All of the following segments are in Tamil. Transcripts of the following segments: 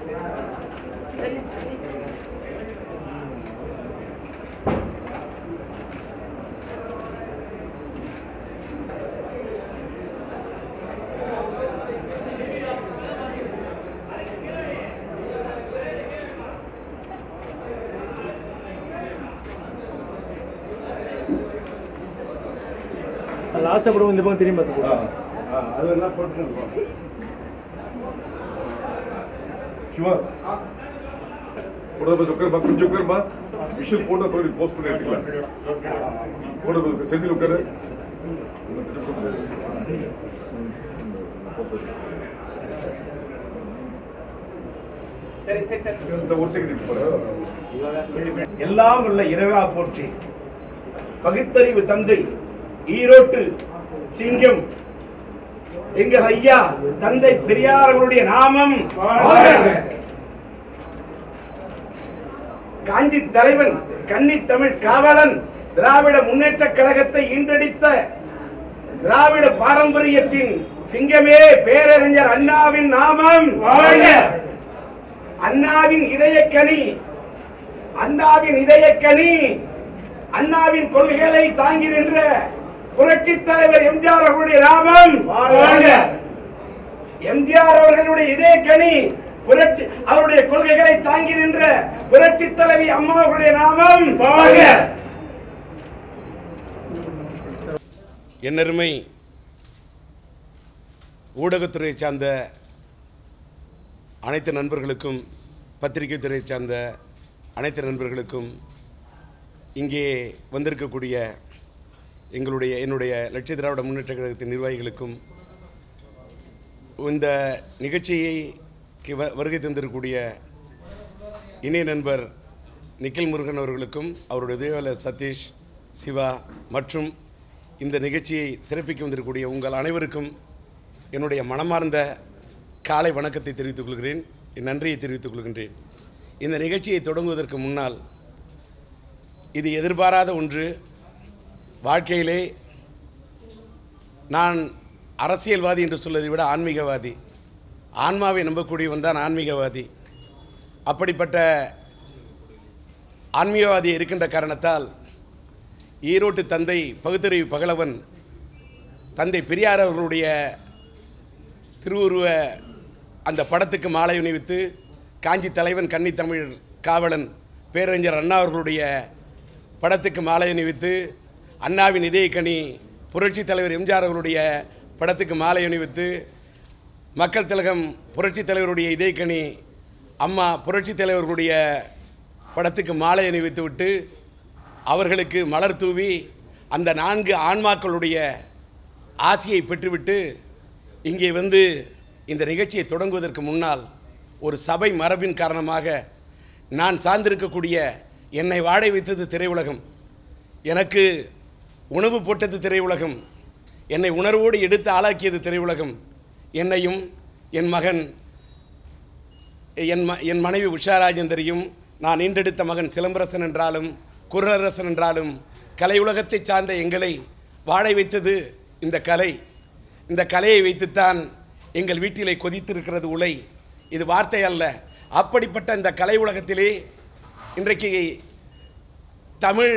லாஸ்ட்டாக கூட இந்த பக்கம் திரும்பி பார்த்து ஆ, ஆ, அது என்ன போட்டுருக்கோம் சிவா போட உட்காருமா கொஞ்சம் உட்காருமா விஷயம் போட போய் போஸ்ட் பண்ணி எடுத்துக்கலாம் போட செந்தில் உட்காரு ஒரு செகண்ட் எல்லாம் உள்ள இறைவா போற்றி பகுத்தறிவு தந்தை ஈரோட்டு சிங்கம் எங்கள் ஐயா தந்தை பெரியார் அவர்களுடைய நாமம் காஞ்சி தலைவன் கன்னி தமிழ் காவலன் திராவிட முன்னேற்ற கழகத்தை ஈண்டடித்த திராவிட பாரம்பரியத்தின் சிங்கமே பேரறிஞர் அண்ணாவின் நாமம் அண்ணாவின் இதயக்கனி அண்ணாவின் இதயக்கனி அண்ணாவின் கொள்கைகளை தாங்கி நின்ற புரட்சி தலைவர் எம்ஜிஆர் அவர்களுடைய நாமம் எம்ஜிஆர் அவர்களுடைய இதயக்கனி புரட்சி அவருடைய கொள்கைகளை தாங்கி நின்ற புரட்சி தலைவி அம்மா அவர்களுடைய நாமம் என்னருமை ஊடகத்துறையை சார்ந்த அனைத்து நண்பர்களுக்கும் பத்திரிகை துறையை சார்ந்த அனைத்து நண்பர்களுக்கும் இங்கே வந்திருக்கக்கூடிய எங்களுடைய என்னுடைய லட்சிய திராவிட முன்னேற்ற கழகத்தின் நிர்வாகிகளுக்கும் இந்த நிகழ்ச்சியை வ- வருகை தந்திருக்கக்கூடிய இணைய நண்பர் நிக்கில் முருகன் அவர்களுக்கும் அவருடைய உதவியாளர் சதீஷ் சிவா மற்றும் இந்த நிகழ்ச்சியை சிறப்பிக்க வந்திருக்கக்கூடிய உங்கள் அனைவருக்கும் என்னுடைய மனமார்ந்த காலை வணக்கத்தை தெரிவித்துக் கொள்கிறேன் என் நன்றியை தெரிவித்துக் கொள்கின்றேன் இந்த நிகழ்ச்சியை தொடங்குவதற்கு முன்னால் இது எதிர்பாராத ஒன்று வாழ்க்கையிலே நான் அரசியல்வாதி என்று சொல்வதை விட ஆன்மீகவாதி ஆன்மாவை நம்பக்கூடியவன் தான் ஆன்மீகவாதி அப்படிப்பட்ட ஆன்மீகவாதி இருக்கின்ற காரணத்தால் ஈரோட்டு தந்தை பகுத்தறிவு பகலவன் தந்தை பெரியார் அவர்களுடைய திருவுருவ அந்த படத்துக்கு மாலை அணிவித்து காஞ்சி தலைவன் கன்னி தமிழ் காவலன் பேரறிஞர் அண்ணா அவர்களுடைய படத்துக்கு மாலை அணிவித்து அண்ணாவின் இதயக்கனி புரட்சி தலைவர் எம்ஜிஆர் அவர்களுடைய படத்துக்கு மாலை அணிவித்து மக்கள் திலகம் புரட்சி தலைவருடைய இதயக்கனி அம்மா புரட்சி தலைவர்களுடைய படத்துக்கு மாலை அணிவித்து விட்டு அவர்களுக்கு மலர் தூவி அந்த நான்கு ஆன்மாக்களுடைய ஆசியை பெற்றுவிட்டு இங்கே வந்து இந்த நிகழ்ச்சியை தொடங்குவதற்கு முன்னால் ஒரு சபை மரபின் காரணமாக நான் சார்ந்திருக்கக்கூடிய என்னை வாழை வைத்தது திரையுலகம் எனக்கு உணவு போட்டது திரையுலகம் என்னை உணர்வோடு எடுத்து ஆளாக்கியது திரையுலகம் என்னையும் என் மகன் என் ம என் மனைவி உஷா ராஜேந்தரியும் நான் ஈண்டெடுத்த மகன் சிலம்பரசன் என்றாலும் குரரசன் என்றாலும் கலை உலகத்தை சார்ந்த எங்களை வாழை வைத்தது இந்த கலை இந்த கலையை வைத்துத்தான் எங்கள் வீட்டிலே கொதித்திருக்கிறது உலை இது வார்த்தை அல்ல அப்படிப்பட்ட இந்த கலை உலகத்திலே இன்றைக்கு தமிழ்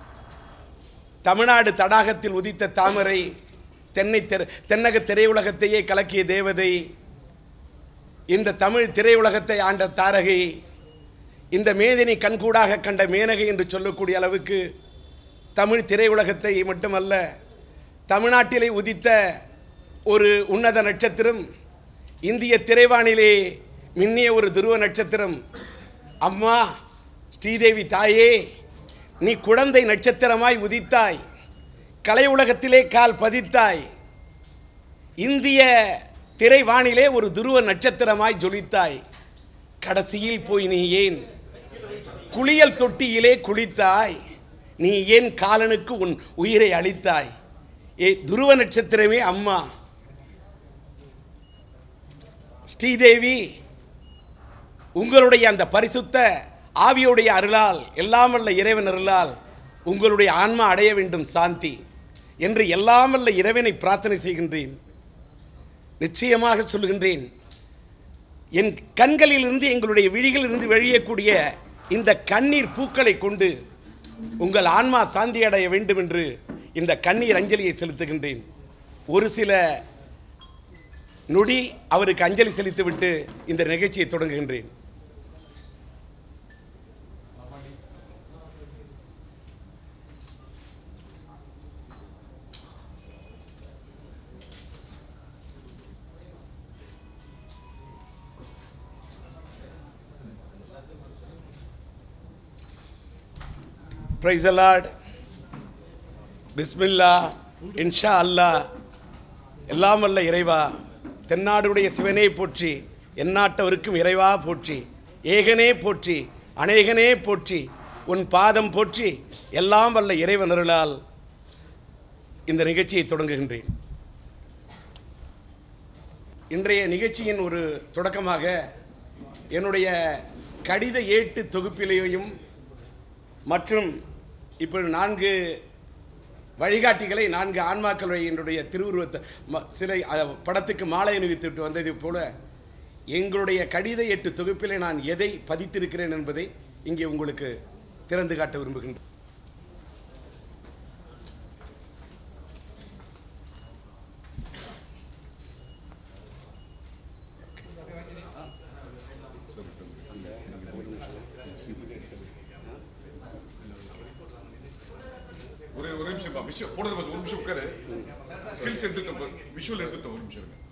தமிழ்நாடு தடாகத்தில் உதித்த தாமரை தென்னை திரை தென்னக திரையுலகத்தையே கலக்கிய தேவதை இந்த தமிழ் திரையுலகத்தை ஆண்ட தாரகை இந்த மேதினி கண்கூடாக கண்ட மேனகை என்று சொல்லக்கூடிய அளவுக்கு தமிழ் திரையுலகத்தை மட்டுமல்ல தமிழ்நாட்டிலே உதித்த ஒரு உன்னத நட்சத்திரம் இந்திய திரைவானிலே மின்னிய ஒரு துருவ நட்சத்திரம் அம்மா ஸ்ரீதேவி தாயே நீ குழந்தை நட்சத்திரமாய் உதித்தாய் கலை உலகத்திலே கால் பதித்தாய் இந்திய திரைவானிலே ஒரு துருவ நட்சத்திரமாய் ஜொலித்தாய் கடைசியில் போய் நீ ஏன் குளியல் தொட்டியிலே குளித்தாய் நீ ஏன் காலனுக்கு உன் உயிரை அளித்தாய் ஏ துருவ நட்சத்திரமே அம்மா ஸ்ரீதேவி உங்களுடைய அந்த பரிசுத்த ஆவியுடைய அருளால் எல்லாம் வல்ல இறைவன் அருளால் உங்களுடைய ஆன்மா அடைய வேண்டும் சாந்தி என்று எல்லாம் வல்ல இறைவனை பிரார்த்தனை செய்கின்றேன் நிச்சயமாக சொல்கின்றேன் என் கண்களிலிருந்து எங்களுடைய விழிகளிலிருந்து வெளியக்கூடிய இந்த கண்ணீர் பூக்களை கொண்டு உங்கள் ஆன்மா சாந்தி அடைய வேண்டும் என்று இந்த கண்ணீர் அஞ்சலியை செலுத்துகின்றேன் ஒரு சில நொடி அவருக்கு அஞ்சலி செலுத்திவிட்டு இந்த நிகழ்ச்சியை தொடங்குகின்றேன் பிரைஸ் அலாட் பிஸ்மில்லா இன்ஷா அல்லாஹ் எல்லாம் வல்ல இறைவா தென்னாடுடைய சிவனே போற்றி எந்நாட்டவருக்கும் இறைவா போற்றி ஏகனே போற்றி அநேகனே போற்றி உன் பாதம் போற்றி எல்லாம் வல்ல இறைவன் அருளால் இந்த நிகழ்ச்சியை தொடங்குகின்றேன் இன்றைய நிகழ்ச்சியின் ஒரு தொடக்கமாக என்னுடைய கடித ஏட்டு தொகுப்பிலேயும் மற்றும் இப்போ நான்கு வழிகாட்டிகளை நான்கு ஆன்மாக்களை என்னுடைய திருவுருவத்தை ம- சிலை அ, படத்துக்கு மாலை அணிவித்துட்டு வந்தது போல எங்களுடைய கடித எட்டு தொகுப்பிலே நான் எதை பதித்திருக்கிறேன் என்பதை இங்கே உங்களுக்கு திறந்து காட்ட விரும்புகின்றேன் ஒரே ஒரு நிமிஷம் விஷயம் போட்டோ ஒரு நிமிஷம் உட்காரு ஸ்டில்ஸ் எடுத்துட்டோம் விஷுவல் எடுத்துட்டோம் ஒரு நிமிஷம் இருங்க.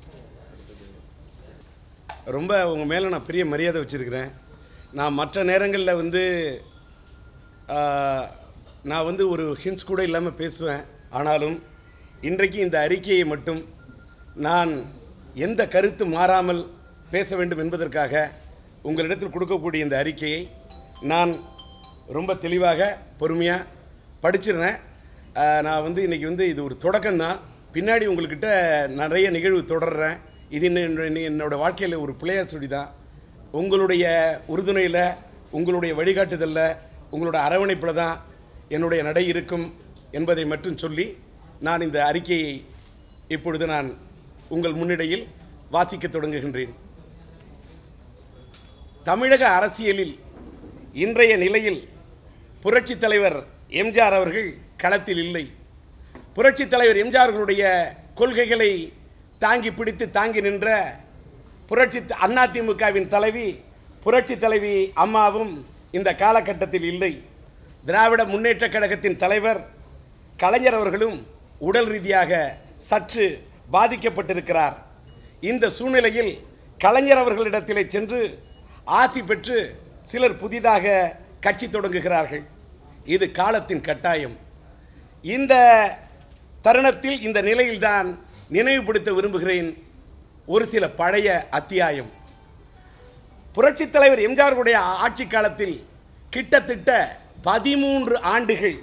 ரொம்ப உங்கள் மேலே நான் பெரிய மரியாதை வச்சுருக்கிறேன் நான் மற்ற நேரங்களில் வந்து ஆ, நான் வந்து ஒரு ஹிண்ட்ஸ் கூட இல்லாமல் பேசுவேன் ஆனாலும் இன்றைக்கு இந்த அறிக்கையை மட்டும் நான் எந்த கருத்து மாறாமல் பேச வேண்டும் என்பதற்காக உங்களிடத்தில் கொடுக்கக்கூடிய இந்த அறிக்கையை நான் ரொம்ப தெளிவாக பொறுமையாக படிச்சிடுறேன் ஆ, நான் வந்து இன்றைக்கி வந்து இது ஒரு தொடக்கம்தான் பின்னாடி உங்கள்கிட்ட நிறைய நிகழ்வு தொடர்றேன் இது என்ன என்னோட வாழ்க்கையில் ஒரு பிள்ளையார் சுடி தான் உங்களுடைய உறுதுணையில் உங்களுடைய வழிகாட்டுதலில் உங்களோட அரவணைப்பில் தான் என்னுடைய நடை இருக்கும் என்பதை மட்டும் சொல்லி நான் இந்த அறிக்கையை இப்பொழுது நான் உங்கள் முன்னிடையில் வாசிக்கத் தொடங்குகின்றேன் தமிழக அரசியலில் இன்றைய நிலையில் புரட்சித் தலைவர் எம்ஜிஆர் அவர்கள் களத்தில் இல்லை புரட்சித் தலைவர் எம்ஜிஆர் அவர்களுடைய கொள்கைகளை தாங்கி பிடித்து தாங்கி நின்ற புரட்சி அதிமுகவின் தலைவி புரட்சி தலைவி அம்மாவும் இந்த காலகட்டத்தில் இல்லை திராவிட முன்னேற்றக் கழகத்தின் தலைவர் கலைஞர் அவர்களும் உடல் ரீதியாக சற்று பாதிக்கப்பட்டிருக்கிறார் இந்த சூழ்நிலையில் கலைஞர் அவர்களிடத்திலே சென்று ஆசி பெற்று சிலர் புதிதாக கட்சி தொடங்குகிறார்கள் இது காலத்தின் கட்டாயம் இந்த தருணத்தில் இந்த நிலையில்தான் நினைவுபடுத்த விரும்புகிறேன் ஒரு சில பழைய அத்தியாயம் புரட்சித் தலைவர் எம்ஜிஆருடைய ஆட்சி காலத்தில் கிட்டத்தட்ட பதிமூன்று ஆண்டுகள்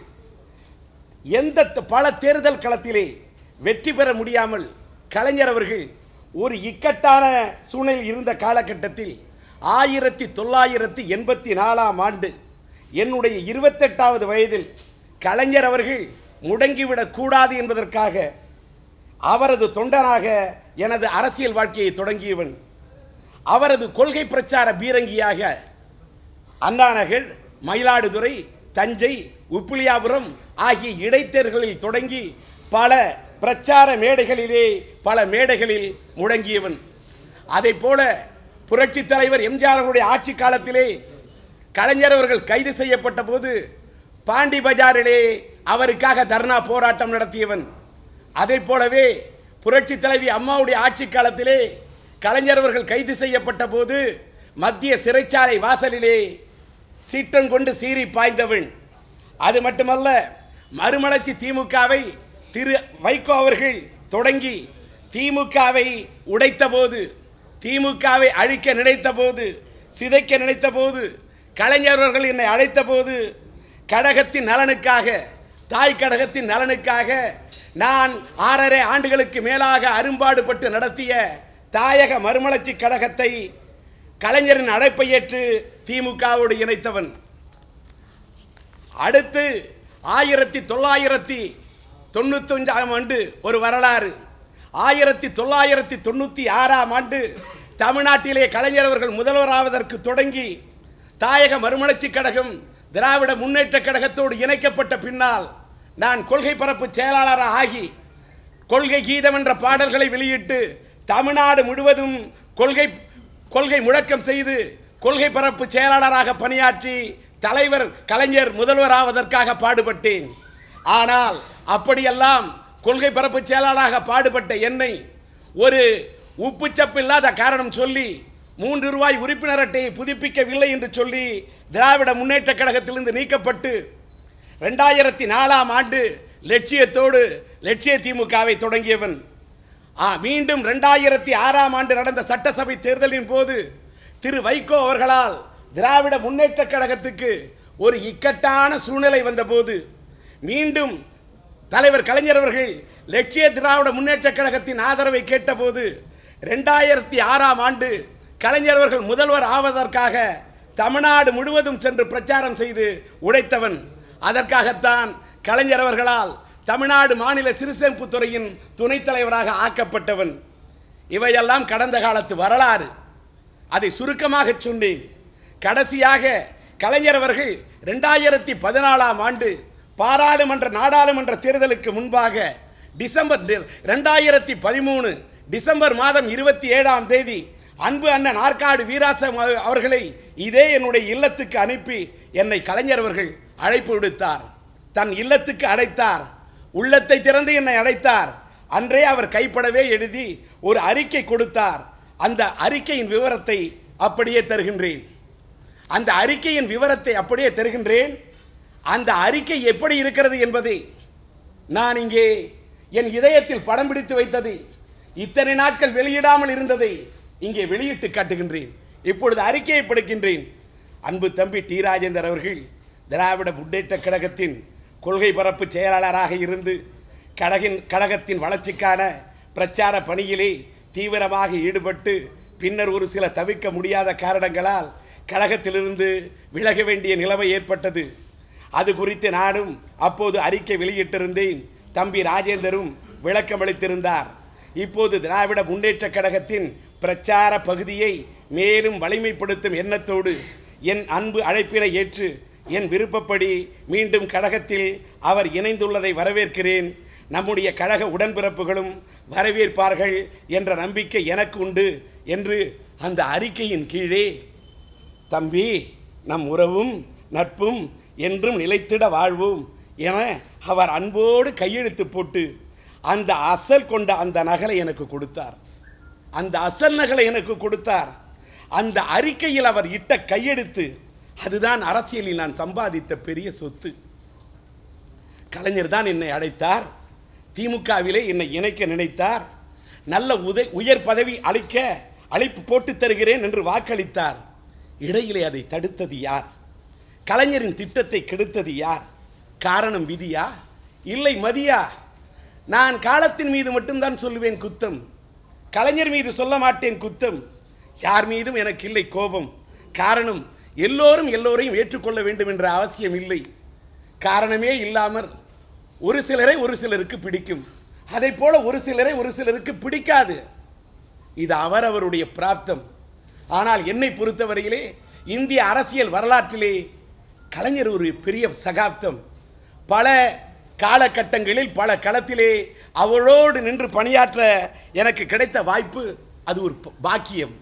எந்த த- பல தேர்தல் களத்திலே வெற்றி பெற முடியாமல் கலைஞர் அவர்கள் ஒரு இக்கட்டான சூழ்நிலையில் இருந்த காலகட்டத்தில் ஆயிரத்தி தொள்ளாயிரத்தி எண்பத்தி நாலாம் ஆண்டு என்னுடைய இருபத்தெட்டாவது வயதில் கலைஞர் அவர்கள் முடங்கிவிடக் கூடாது என்பதற்காக அவரது தொண்டனாக எனது அரசியல் வாழ்க்கையை தொடங்கியவன் அவரது கொள்கை பிரச்சார பீரங்கியாக அண்ணாநகர் மயிலாடுதுறை தஞ்சை உப்பிலியாபுரம் ஆகிய இடைத்தேர்தல்களில் தொடங்கி பல பிரச்சார மேடைகளிலே பல மேடைகளில் முழங்கியவன் அதைப் போல புரட்சித் தலைவர் எம்ஜிஆர் அவருடைய ஆட்சி காலத்திலே கலைஞர் அவர்கள் கைது செய்யப்பட்ட போது பாண்டி பஜாரிலே அவருக்காக தர்ணா போராட்டம் நடத்தியவன் அதைப் போலவே புரட்சி தலைவி அம்மாவுடைய ஆட்சி காலத்திலே கலைஞர் அவர்கள் கைது செய்யப்பட்ட போது மத்திய சிறைச்சாலை வாசலிலே சீற்றம் கொண்டு சீறி பாய்ந்தவன் அது மட்டுமல்ல மறுமலர்ச்சி திமுகவை திரு வைகோ அவர்கள் தொடங்கி திமுகவை உடைத்தபோது திமுகவை அழிக்க நினைத்தபோது சிதைக்க நினைத்தபோது கலைஞர் அவர்கள் என்னை அழைத்தபோது கடகத்தின் நலனுக்காக தாய் கடகத்தின் நலனுக்காக நான் ஆறரை ஆண்டுகளுக்கு மேலாக அரும்பாடுபட்டு நடத்திய தாயக மறுமலர்ச்சி கழகத்தை கலைஞரின் அழைப்பை ஏற்று திமுகவோடு இணைத்தவன் அடுத்து ஆயிரத்தி தொள்ளாயிரத்தி தொண்ணூத்தஞ்சாம் ஆண்டு ஒரு வரலாறு ஆயிரத்தி தொள்ளாயிரத்தி தொண்ணூற்றி ஆறாம் ஆண்டு தமிழ்நாட்டிலே கலைஞர் அவர்கள் முதல்வராவதற்கு தொடங்கி தாயக மறுமலர்ச்சி கழகம் திராவிட முன்னேற்ற கழகத்தோடு இணைக்கப்பட்ட பின்னால் நான் கொள்கை பரப்பு செயலாளராக ஆகி கொள்கை கீதம் என்ற பாடல்களை வெளியிட்டு தமிழ்நாடு முழுவதும் கொள்கை கொள்கை முழக்கம் செய்து கொள்கை பரப்பு செயலாளராக பணியாற்றி தலைவர் கலைஞர் முதல்வராவதற்காக பாடுபட்டேன் ஆனால் அப்படியெல்லாம் கொள்கை பரப்பு செயலாளராக பாடுபட்ட என்னை ஒரு உப்புச்சப்பு இல்லாத காரணம் சொல்லி மூன்று ரூபாய் உறுப்பினர் அட்டையை புதுப்பிக்கவில்லை என்று சொல்லி திராவிட முன்னேற்ற கழகத்திலிருந்து நீக்கப்பட்டு ரெண்டாயிரத்தி நாலாம் ஆண்டு லட்சியத்தோடு லட்சிய திமுகவை தொடங்கியவன் ஆ மீண்டும் ரெண்டாயிரத்தி ஆறாம் ஆண்டு நடந்த சட்டசபை தேர்தலின் போது திரு வைகோ அவர்களால் திராவிட முன்னேற்ற கழகத்துக்கு ஒரு இக்கட்டான சூழ்நிலை வந்தபோது மீண்டும் தலைவர் கலைஞர் அவர்கள் லட்சிய திராவிட முன்னேற்ற கழகத்தின் ஆதரவை கேட்டபோது ரெண்டாயிரத்தி ஆறாம் ஆண்டு கலைஞர் அவர்கள் முதல்வர் ஆவதற்காக தமிழ்நாடு முழுவதும் சென்று பிரச்சாரம் செய்து உழைத்தவன் அதற்காகத்தான் கலைஞர் அவர்களால் தமிழ்நாடு மாநில சிறுசேமிப்பு துறையின் துணைத் தலைவராக ஆக்கப்பட்டவன் இவையெல்லாம் கடந்த காலத்து வரலாறு அதை சுருக்கமாக சொன்னேன் கடைசியாக கலைஞர் அவர்கள் ரெண்டாயிரத்தி பதினாலாம் ஆண்டு பாராளுமன்ற நாடாளுமன்ற தேர்தலுக்கு முன்பாக டிசம்பர் ரெண்டாயிரத்தி பதிமூணு டிசம்பர் மாதம் இருபத்தி ஏழாம் தேதி அன்பு அண்ணன் ஆற்காடு வீராசம் அவ- அவர்களை இதே என்னுடைய இல்லத்துக்கு அனுப்பி என்னை கலைஞர் அவர்கள் அழைப்பு விடுத்தார் தன் இல்லத்துக்கு அழைத்தார் உள்ளத்தை திறந்து என்னை அழைத்தார் அன்றே அவர் கைப்படவே எழுதி ஒரு அறிக்கை கொடுத்தார் அந்த அறிக்கையின் விவரத்தை அப்படியே தருகின்றேன் அந்த அறிக்கையின் விவரத்தை அப்படியே தருகின்றேன் அந்த அறிக்கை எப்படி இருக்கிறது என்பதை நான் இங்கே என் இதயத்தில் படம் பிடித்து வைத்ததை இத்தனை நாட்கள் வெளியிடாமல் இருந்ததை இங்கே வெளியிட்டு காட்டுகின்றேன் இப்பொழுது அறிக்கையை படிக்கின்றேன் அன்பு தம்பி டி ராஜேந்தர் அவர்கள் திராவிட முன்னேற்ற கழகத்தின் கொள்கை பரப்பு செயலாளராக இருந்து கழகின் கழகத்தின் வளர்ச்சிக்கான பிரச்சார பணியிலே தீவிரமாக ஈடுபட்டு பின்னர் ஒரு சில தவிர்க்க முடியாத காரணங்களால் கழகத்திலிருந்து விலக வேண்டிய நிலைமை ஏற்பட்டது அது குறித்து நானும் அப்போது அறிக்கை வெளியிட்டிருந்தேன் தம்பி ராஜேந்தரும் விளக்கமளித்திருந்தார் இப்போது திராவிட முன்னேற்ற கழகத்தின் பிரச்சார பகுதியை மேலும் வலிமைப்படுத்தும் எண்ணத்தோடு என் அன்பு அழைப்பினை ஏற்று என் விருப்பப்படி மீண்டும் கழகத்தில் அவர் இணைந்துள்ளதை வரவேற்கிறேன் நம்முடைய கழக உடன்பிறப்புகளும் வரவேற்பார்கள் என்ற நம்பிக்கை எனக்கு உண்டு என்று அந்த அறிக்கையின் கீழே தம்பி நம் உறவும் நட்பும் என்றும் நிலைத்திட வாழ்வோம் என அவர் அன்போடு கையெழுத்து போட்டு அந்த அசல் கொண்ட அந்த நகலை எனக்கு கொடுத்தார் அந்த அசல் நகலை எனக்கு கொடுத்தார் அந்த அறிக்கையில் அவர் இட்ட கையெழுத்து அதுதான் அரசியலில் நான் சம்பாதித்த பெரிய சொத்து கலைஞர் தான் என்னை அழைத்தார் திமுகவிலே என்னை இணைக்க நினைத்தார் நல்ல உதை உயர் பதவி அளிக்க அழைப்பு போட்டு தருகிறேன் என்று வாக்களித்தார் இடையிலே அதை தடுத்தது யார் கலைஞரின் திட்டத்தை கெடுத்தது யார் காரணம் விதியா இல்லை மதியா நான் காலத்தின் மீது மட்டும்தான் சொல்லுவேன் குத்தம் கலைஞர் மீது சொல்ல மாட்டேன் குத்தம் யார் மீதும் எனக்கு இல்லை கோபம் காரணம் எல்லோரும் எல்லோரையும் ஏற்றுக்கொள்ள வேண்டும் என்ற அவசியம் இல்லை காரணமே இல்லாமல் ஒரு சிலரை ஒரு சிலருக்கு பிடிக்கும் அதை போல ஒரு சிலரை ஒரு சிலருக்கு பிடிக்காது இது அவரவருடைய பிராப்தம் ஆனால் என்னை பொறுத்தவரையிலே இந்திய அரசியல் வரலாற்றிலே கலைஞர் ஒரு பெரிய சகாப்தம் பல காலகட்டங்களில் பல களத்திலே அவளோடு நின்று பணியாற்ற எனக்கு கிடைத்த வாய்ப்பு அது ஒரு ப- பாக்கியம்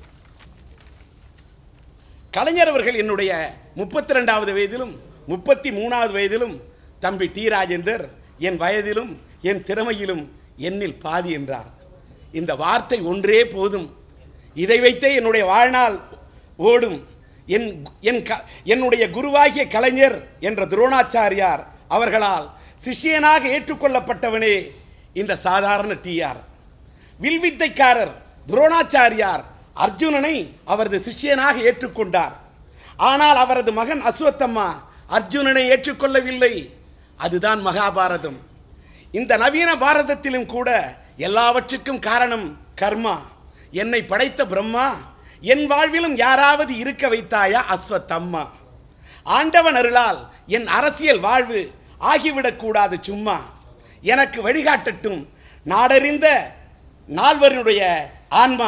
கலைஞர் அவர்கள் என்னுடைய முப்பத்தி ரெண்டாவது வயதிலும் முப்பத்தி மூணாவது வயதிலும் தம்பி டி ராஜேந்தர் என் வயதிலும் என் திறமையிலும் என்னில் பாதி என்றார் இந்த வார்த்தை ஒன்றே போதும் இதை வைத்தே என்னுடைய வாழ்நாள் ஓடும் என் என் க என்னுடைய குருவாகிய கலைஞர் என்ற துரோணாச்சாரியார் அவர்களால் சிஷ்யனாக ஏற்றுக்கொள்ளப்பட்டவனே இந்த சாதாரண டிஆர் வில்வித்தைக்காரர் துரோணாச்சாரியார் அர்ஜுனனை அவரது சிஷ்யனாக ஏற்றுக்கொண்டார் ஆனால் அவரது மகன் அஸ்வத்தம்மா அர்ஜுனனை ஏற்றுக்கொள்ளவில்லை அதுதான் மகாபாரதம் இந்த நவீன பாரதத்திலும் கூட எல்லாவற்றுக்கும் காரணம் கர்மா என்னை படைத்த பிரம்மா என் வாழ்விலும் யாராவது இருக்க வைத்தாயா அஸ்வத்தம்மா ஆண்டவன் அருளால் என் அரசியல் வாழ்வு ஆகிவிடக்கூடாது சும்மா எனக்கு வழிகாட்டட்டும் நாடறிந்த நால்வரினுடைய ஆன்மா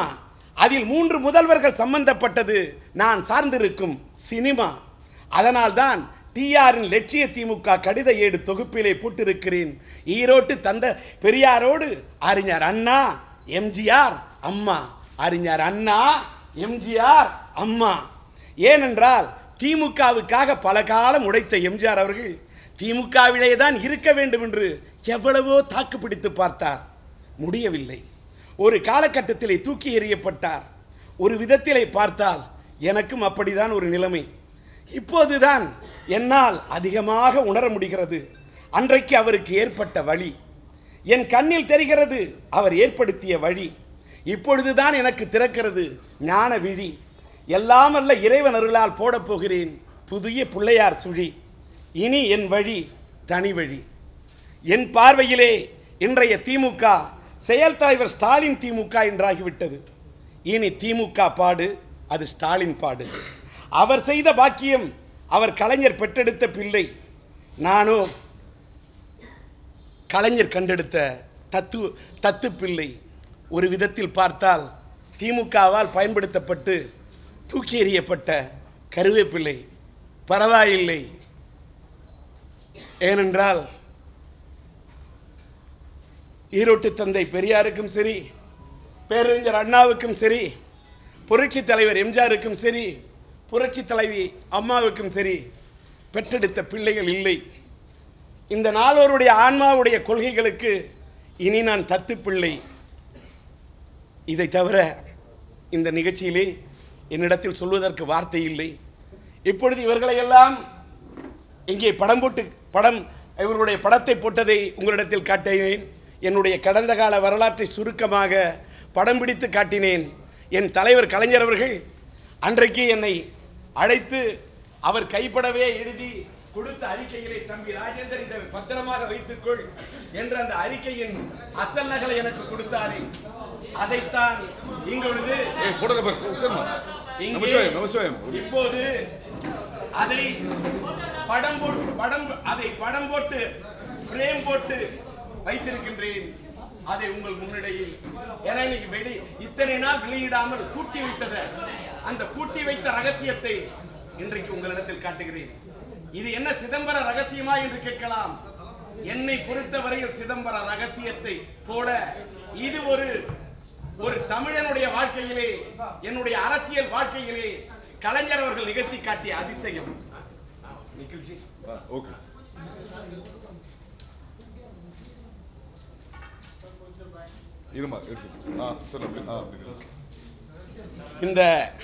அதில் மூன்று முதல்வர்கள் சம்பந்தப்பட்டது நான் சார்ந்திருக்கும் சினிமா அதனால்தான் டிஆரின் லட்சிய திமுக கடித ஏடு தொகுப்பிலே போட்டிருக்கிறேன் ஈரோட்டு தந்த பெரியாரோடு அறிஞர் அண்ணா எம்ஜிஆர் அம்மா அறிஞர் அண்ணா எம்ஜிஆர் அம்மா ஏனென்றால் திமுகவுக்காக பல காலம் உழைத்த எம்ஜிஆர் அவர்கள் திமுகவிலே தான் இருக்க வேண்டும் என்று எவ்வளவோ தாக்கு பிடித்து பார்த்தார் முடியவில்லை ஒரு காலகட்டத்திலே தூக்கி எறியப்பட்டார் ஒரு விதத்திலே பார்த்தால் எனக்கும் அப்படிதான் ஒரு நிலைமை இப்போதுதான் என்னால் அதிகமாக உணர முடிகிறது அன்றைக்கு அவருக்கு ஏற்பட்ட வழி என் கண்ணில் தெரிகிறது அவர் ஏற்படுத்திய வழி இப்பொழுதுதான் எனக்கு திறக்கிறது ஞான விழி எல்லாம் அல்ல இறைவன் அருளால் போடப் போகிறேன் புதிய பிள்ளையார் சுழி இனி என் வழி தனி வழி என் பார்வையிலே இன்றைய திமுக செயல் தலைவர் ஸ்டாலின் திமுக என்றாகிவிட்டது இனி திமுக பாடு அது ஸ்டாலின் பாடு அவர் செய்த பாக்கியம் அவர் கலைஞர் பெற்றெடுத்த பிள்ளை நானோ கலைஞர் கண்டெடுத்த தத்து தத்து பிள்ளை ஒரு விதத்தில் பார்த்தால் திமுகவால் பயன்படுத்தப்பட்டு தூக்கி எறியப்பட்ட கருவேப்பிள்ளை பரவாயில்லை ஏனென்றால் ஈரோட்டு தந்தை பெரியாருக்கும் சரி பேரறிஞர் அண்ணாவுக்கும் சரி புரட்சி தலைவர் எம்ஜிஆருக்கும் சரி புரட்சி தலைவி அம்மாவுக்கும் சரி பெற்றெடுத்த பிள்ளைகள் இல்லை இந்த நால்வருடைய ஆன்மாவுடைய கொள்கைகளுக்கு இனி நான் தத்து பிள்ளை இதை தவிர இந்த நிகழ்ச்சியிலே என்னிடத்தில் சொல்வதற்கு வார்த்தை இல்லை இப்பொழுது இவர்களை எல்லாம் இங்கே படம் போட்டு படம் இவர்களுடைய படத்தை போட்டதை உங்களிடத்தில் காட்டினேன் என்னுடைய கடந்த கால வரலாற்றை சுருக்கமாக படம் பிடித்து காட்டினேன் என் தலைவர் கலைஞர் அவர்கள் அன்றைக்கு என்னை அழைத்து அவர் கைப்படவே எழுதி கொடுத்த அறிக்கையிலே தம்பி ராஜேந்தர் இதை பத்திரமாக வைத்துக்கொள் என்ற அந்த அறிக்கையின் அசல் நகலை எனக்கு கொடுத்தாரே அதைத்தான் இங்கொழுது ஏய் போட்டோகிராஃபர் உட்காருமா இங்கே நமசிவாயம் நமசிவாயம் இப்போது அதை படம் போட்டு படம் அதை படம் போட்டு ஃப்ரேம் போட்டு வைத்திருக்கின்றேன் அதை உங்கள் முன்னிலையில் ஏன்னா இன்னைக்கு வெளி இத்தனை நாள் வெளியிடாமல் பூட்டி வைத்தத அந்த பூட்டி வைத்த ரகசியத்தை இன்றைக்கு உங்களிடத்தில் காட்டுகிறேன் இது என்ன சிதம்பர ரகசியமா என்று கேட்கலாம் என்னை பொறுத்தவரையில் சிதம்பர ரகசியத்தை போல இது ஒரு ஒரு தமிழனுடைய வாழ்க்கையிலே என்னுடைய அரசியல் வாழ்க்கையிலே கலைஞர் அவர்கள் நிகழ்த்தி காட்டிய அதிசயம் நிகில்ஜி ஆ ஓகே இருமா எடுத்து ஆ சரி அப்படி ஆ அப்படி இரு. இந்த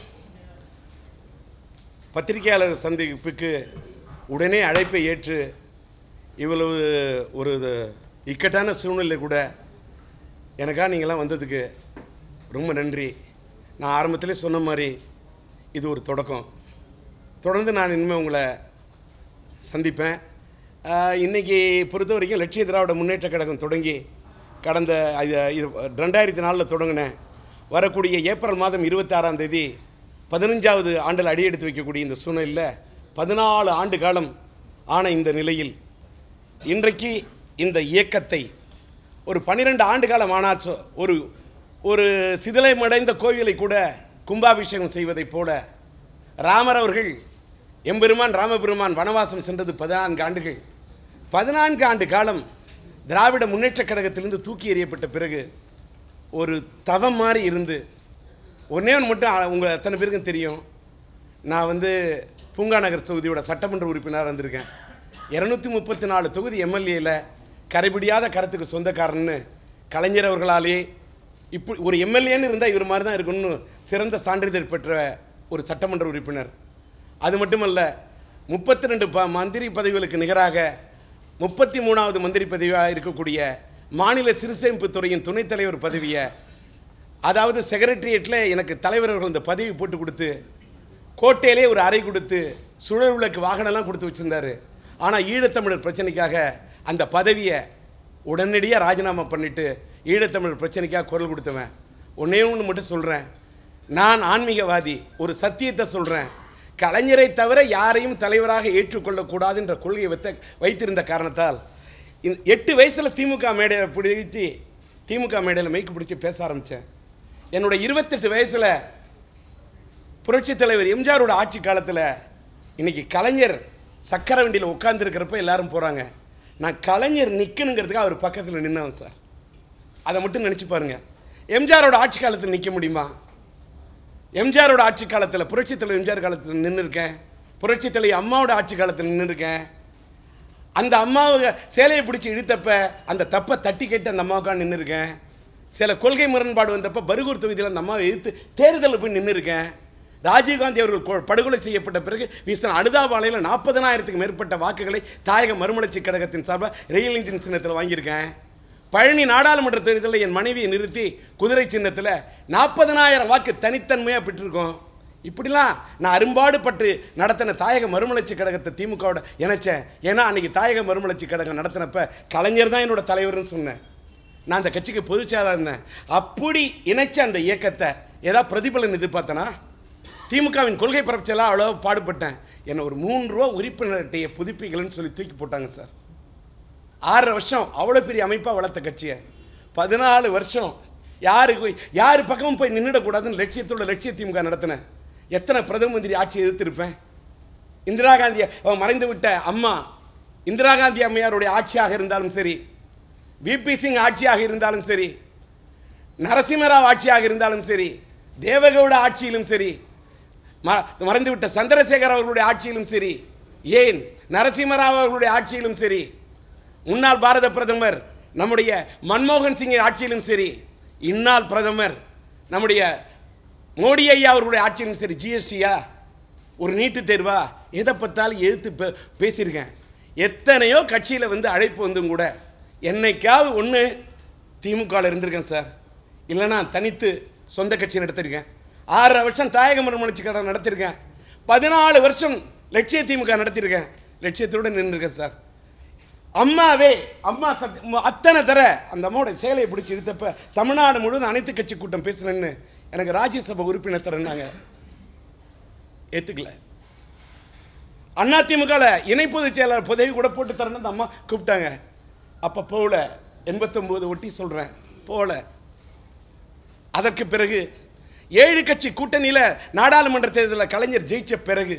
பத்திரிகையாளர் சந்திப்புக்கு உடனே அழைப்பை ஏற்று இவ்வளவு ஒரு இது இக்கட்டான சூழ்நிலை கூட எனக்காக நீங்களாம் வந்ததுக்கு ரொம்ப நன்றி நான் ஆரம்பத்திலே சொன்ன மாதிரி இது ஒரு தொடக்கம் தொடர்ந்து நான் இனிமேல் உங்களை சந்திப்பேன் ஆஹ், இன்னைக்கு பொறுத்த வரைக்கும் லட்சிய திராவிட முன்னேற்ற கழகம் தொடங்கி கடந்த இது- இது ரெண்டாயிரத்தி நாலில் தொடங்கினேன் வரக்கூடிய ஏப்ரல் மாதம் இருபத்தாறாம் தேதி பதினஞ்சாவது ஆண்டில் அடியெடுத்து வைக்கக்கூடிய இந்த சூழ்நிலையில் பதினாலு ஆண்டு காலம் ஆன இந்த நிலையில் இன்றைக்கு இந்த இயக்கத்தை ஒரு பன்னிரெண்டு ஆண்டு காலம் ஆனாச்சோ ஒரு ஒரு சிதிலமடைந்த கோவிலை கூட கும்பாபிஷேகம் செய்வதைப் போல ராமர் அவர்கள் எம்பெருமான் ராமபெருமான் வனவாசம் சென்றது பதினான்கு ஆண்டுகள் பதினான்கு ஆண்டு காலம் திராவிட முன்னேற்றக் கழகத்திலிருந்து தூக்கி எறியப்பட்ட பிறகு ஒரு தவம் மாதிரி இருந்து ஒன்றே ஒன்று மட்டும் அ- உங்கள் அத்தனை பேருக்கும் தெரியும் நான் வந்து பூங்கா நகர் தொகுதியோட சட்டமன்ற உறுப்பினராக இருந்திருக்கேன் இரநூத்தி முப்பத்தி நாலு தொகுதி எம்எல்ஏல கரைபிடியாத கருத்துக்கு சொந்தக்காரன்னு கலைஞர் அவர்களாலே இப்படி ஒரு எம்எல்ஏன்னு இருந்தால் இவர் மாதிரி தான் இருக்கணும்னு சிறந்த சான்றிதழ் பெற்ற ஒரு சட்டமன்ற உறுப்பினர் அது மட்டுமல்ல முப்பத்தி ரெண்டு ப மந்திரி பதவிகளுக்கு நிகராக முப்பத்தி மூணாவது மந்திரி பதவியாக இருக்கக்கூடிய மாநில சிறுசேமிப்பு துறையின் துணைத் தலைவர் பதவியை அதாவது செக்ரட்டரியேட்டில் எனக்கு தலைவர் அவர்கள் இந்த பதவி போட்டு கொடுத்து கோட்டையிலே ஒரு அறை கொடுத்து சுழல் விளக்கு வாகனம்லாம் கொடுத்து வச்சிருந்தாரு ஆனால் ஈழத்தமிழர் பிரச்சனைக்காக அந்த பதவியை உடனடியாக ராஜினாமா பண்ணிட்டு ஈழத்தமிழர் பிரச்சனைக்காக குரல் கொடுத்தவன் ஒன்றே ஒன்று மட்டும் சொல்கிறேன் நான் ஆன்மீகவாதி ஒரு சத்தியத்தை சொல்கிறேன் கலைஞரை தவிர யாரையும் தலைவராக ஏற்றுக்கொள்ளக்கூடாது என்ற கொள்கையை வைத்த வைத்திருந்த காரணத்தால் இந்த எட்டு வயசில் திமுக மேடையில் பிடிச்சி திமுக மேடையில் மைக்கு பிடிச்சி பேச ஆரம்பித்தேன் என்னோட இருபத்தெட்டு வயசில் புரட்சித் தலைவர் எம்ஜிஆரோட ஆட்சி காலத்தில் இன்னைக்கு கலைஞர் சக்கர வண்டியில் உட்காந்துருக்கிறப்ப எல்லாரும் போகிறாங்க நான் கலைஞர் நிற்கணுங்கிறதுக்கு அவர் பக்கத்தில் நின்னவன் சார் அதை மட்டும் நினச்சி பாருங்க எம்ஜிஆரோட ஆட்சி காலத்தில் நிற்க முடியுமா எம்ஜிஆரோட ஆட்சி காலத்தில் புரட்சித் தலைவர் எம்ஜிஆர் காலத்தில் நின்று இருக்கேன் புரட்சித் தலைவர் அம்மாவோட ஆட்சி காலத்தில் நின்று இருக்கேன் அந்த அம்மாவை சேலையை பிடிச்சி இழுத்தப்ப அந்த தப்பை தட்டி கேட்டு அந்த அம்மாவுக்காக நின்று இருக்கேன் சில கொள்கை முரண்பாடு வந்தப்ப பருகூர் தொகுதியில் அந்த அம்மாவை எதிர்த்து தேர்தலில் போய் நின்று இருக்கேன் ராஜீவ்காந்தி அவர்கள் கொ- படுகொலை செய்யப்பட்ட பிறகு வீசின அனுதாபாலையில் நாற்பதனாயிரத்துக்கு மேற்பட்ட வாக்குகளை தாயக மறுமலர்ச்சி கழகத்தின் சார்பாக ரயில் இன்ஜின் சின்னத்தில் வாங்கியிருக்கேன் பழனி நாடாளுமன்ற தேர்தலில் என் மனைவியை நிறுத்தி குதிரை சின்னத்தில் நாற்பதனாயிரம் வாக்கு தனித்தன்மையாக பெற்றிருக்கோம் இப்படிலாம் நான் அரும்பாடுபட்டு நடத்தின தாயக மறுமலர்ச்சி கழகத்தை திமுகவோட இணைச்சேன் ஏன்னா அன்னைக்கு தாயக மறுமலர்ச்சி கழகம் நடத்தினப்ப கலைஞர் தான் என்னோட தலைவர்னு சொன்னேன் நான் அந்த கட்சிக்கு பொதுச்செயலாளர் இருந்தேன் அப்படி இணைச்ச அந்த இயக்கத்தை ஏதாவது பிரதிபலன் எதிர்பார்த்தனா திமுகவின் கொள்கை பரப்புச்செல்லாம் அவ்வளோ பாடுபட்டேன் என்னை ஒரு மூணு ரூபா உறுப்பினர் அட்டையை புதுப்பிக்கலன்னு சொல்லி தூக்கி போட்டாங்க சார் ஆறரை வருஷம் அவ்வளோ பெரிய அமைப்பாக வளர்த்த கட்சியை பதினாலு வருஷம் யாருக்கு யார் பக்கமும் போய் நின்றுடக்கூடாதுன்னு லட்சியத்தோட லட்சிய திமுக நடத்தினேன் எத்தனை பிரதம மந்திரி ஆட்சி எதிர்த்திருப்பேன் இந்திரா காந்தி அவன் மறைந்து விட்ட அம்மா இந்திரா காந்தி அம்மையாருடைய ஆட்சியாக இருந்தாலும் சரி விபி சிங் ஆட்சியாக இருந்தாலும் சரி நரசிம்மராவ் ஆட்சியாக இருந்தாலும் சரி தேவகவுட ஆட்சியிலும் சரி ம- மறைந்துவிட்ட சந்திரசேகர் அவர்களுடைய ஆட்சியிலும் சரி ஏன் நரசிம்மராவ் அவர்களுடைய ஆட்சியிலும் சரி முன்னாள் பாரத பிரதமர் நம்முடைய மன்மோகன் சிங் ஆட்சியிலும் சரி இந்நாள் பிரதமர் நம்முடைய மோடி ஐயா அவர்களுடைய ஆட்சியிலும் சரி ஜிஎஸ்டியா ஒரு நீட்டு தேர்வா எதை பார்த்தாலும் எதிர்த்து பே பேசியிருக்கேன் எத்தனையோ கட்சியில் வந்து அழைப்பு வந்தும் கூட என்னைக்காவது ஒன்று திமுகவில் இருந்திருக்கேன் சார் இல்லைனா தனித்து சொந்த கட்சி நடத்திருக்கேன் ஆறரை வருஷம் தாயக மறுமலர்ச்சி கடை நடத்திருக்கேன் பதினாலு வருஷம் லட்சிய திமுக நடத்தியிருக்கேன் லட்சியத்தோடு நின்றுருக்கேன் சார் அம்மாவே அம்மா சத் ம- அத்தனை தர அந்த அம்மாவோட சேலையை பிடிச்சி இழுத்தப்ப தமிழ்நாடு முழுவதும் அனைத்து கட்சி கூட்டம் பேசுனேன்னு எனக்கு ராஜ்யசபா உறுப்பினர் தரேன்னாங்க ஏற்றுக்கல அதிமுகவில் இணை பொதுச் செயலாளர் பதவி கூட போட்டு தரேன்னு அந்த அம்மா கூப்பிட்டாங்க அப்போ போகல எண்பத்தொம்போது ஒட்டி சொல்கிறேன் போகல அதற்கு பிறகு ஏழு கட்சி கூட்டணியில் நாடாளுமன்ற தேர்தலில் கலைஞர் ஜெயிச்ச பிறகு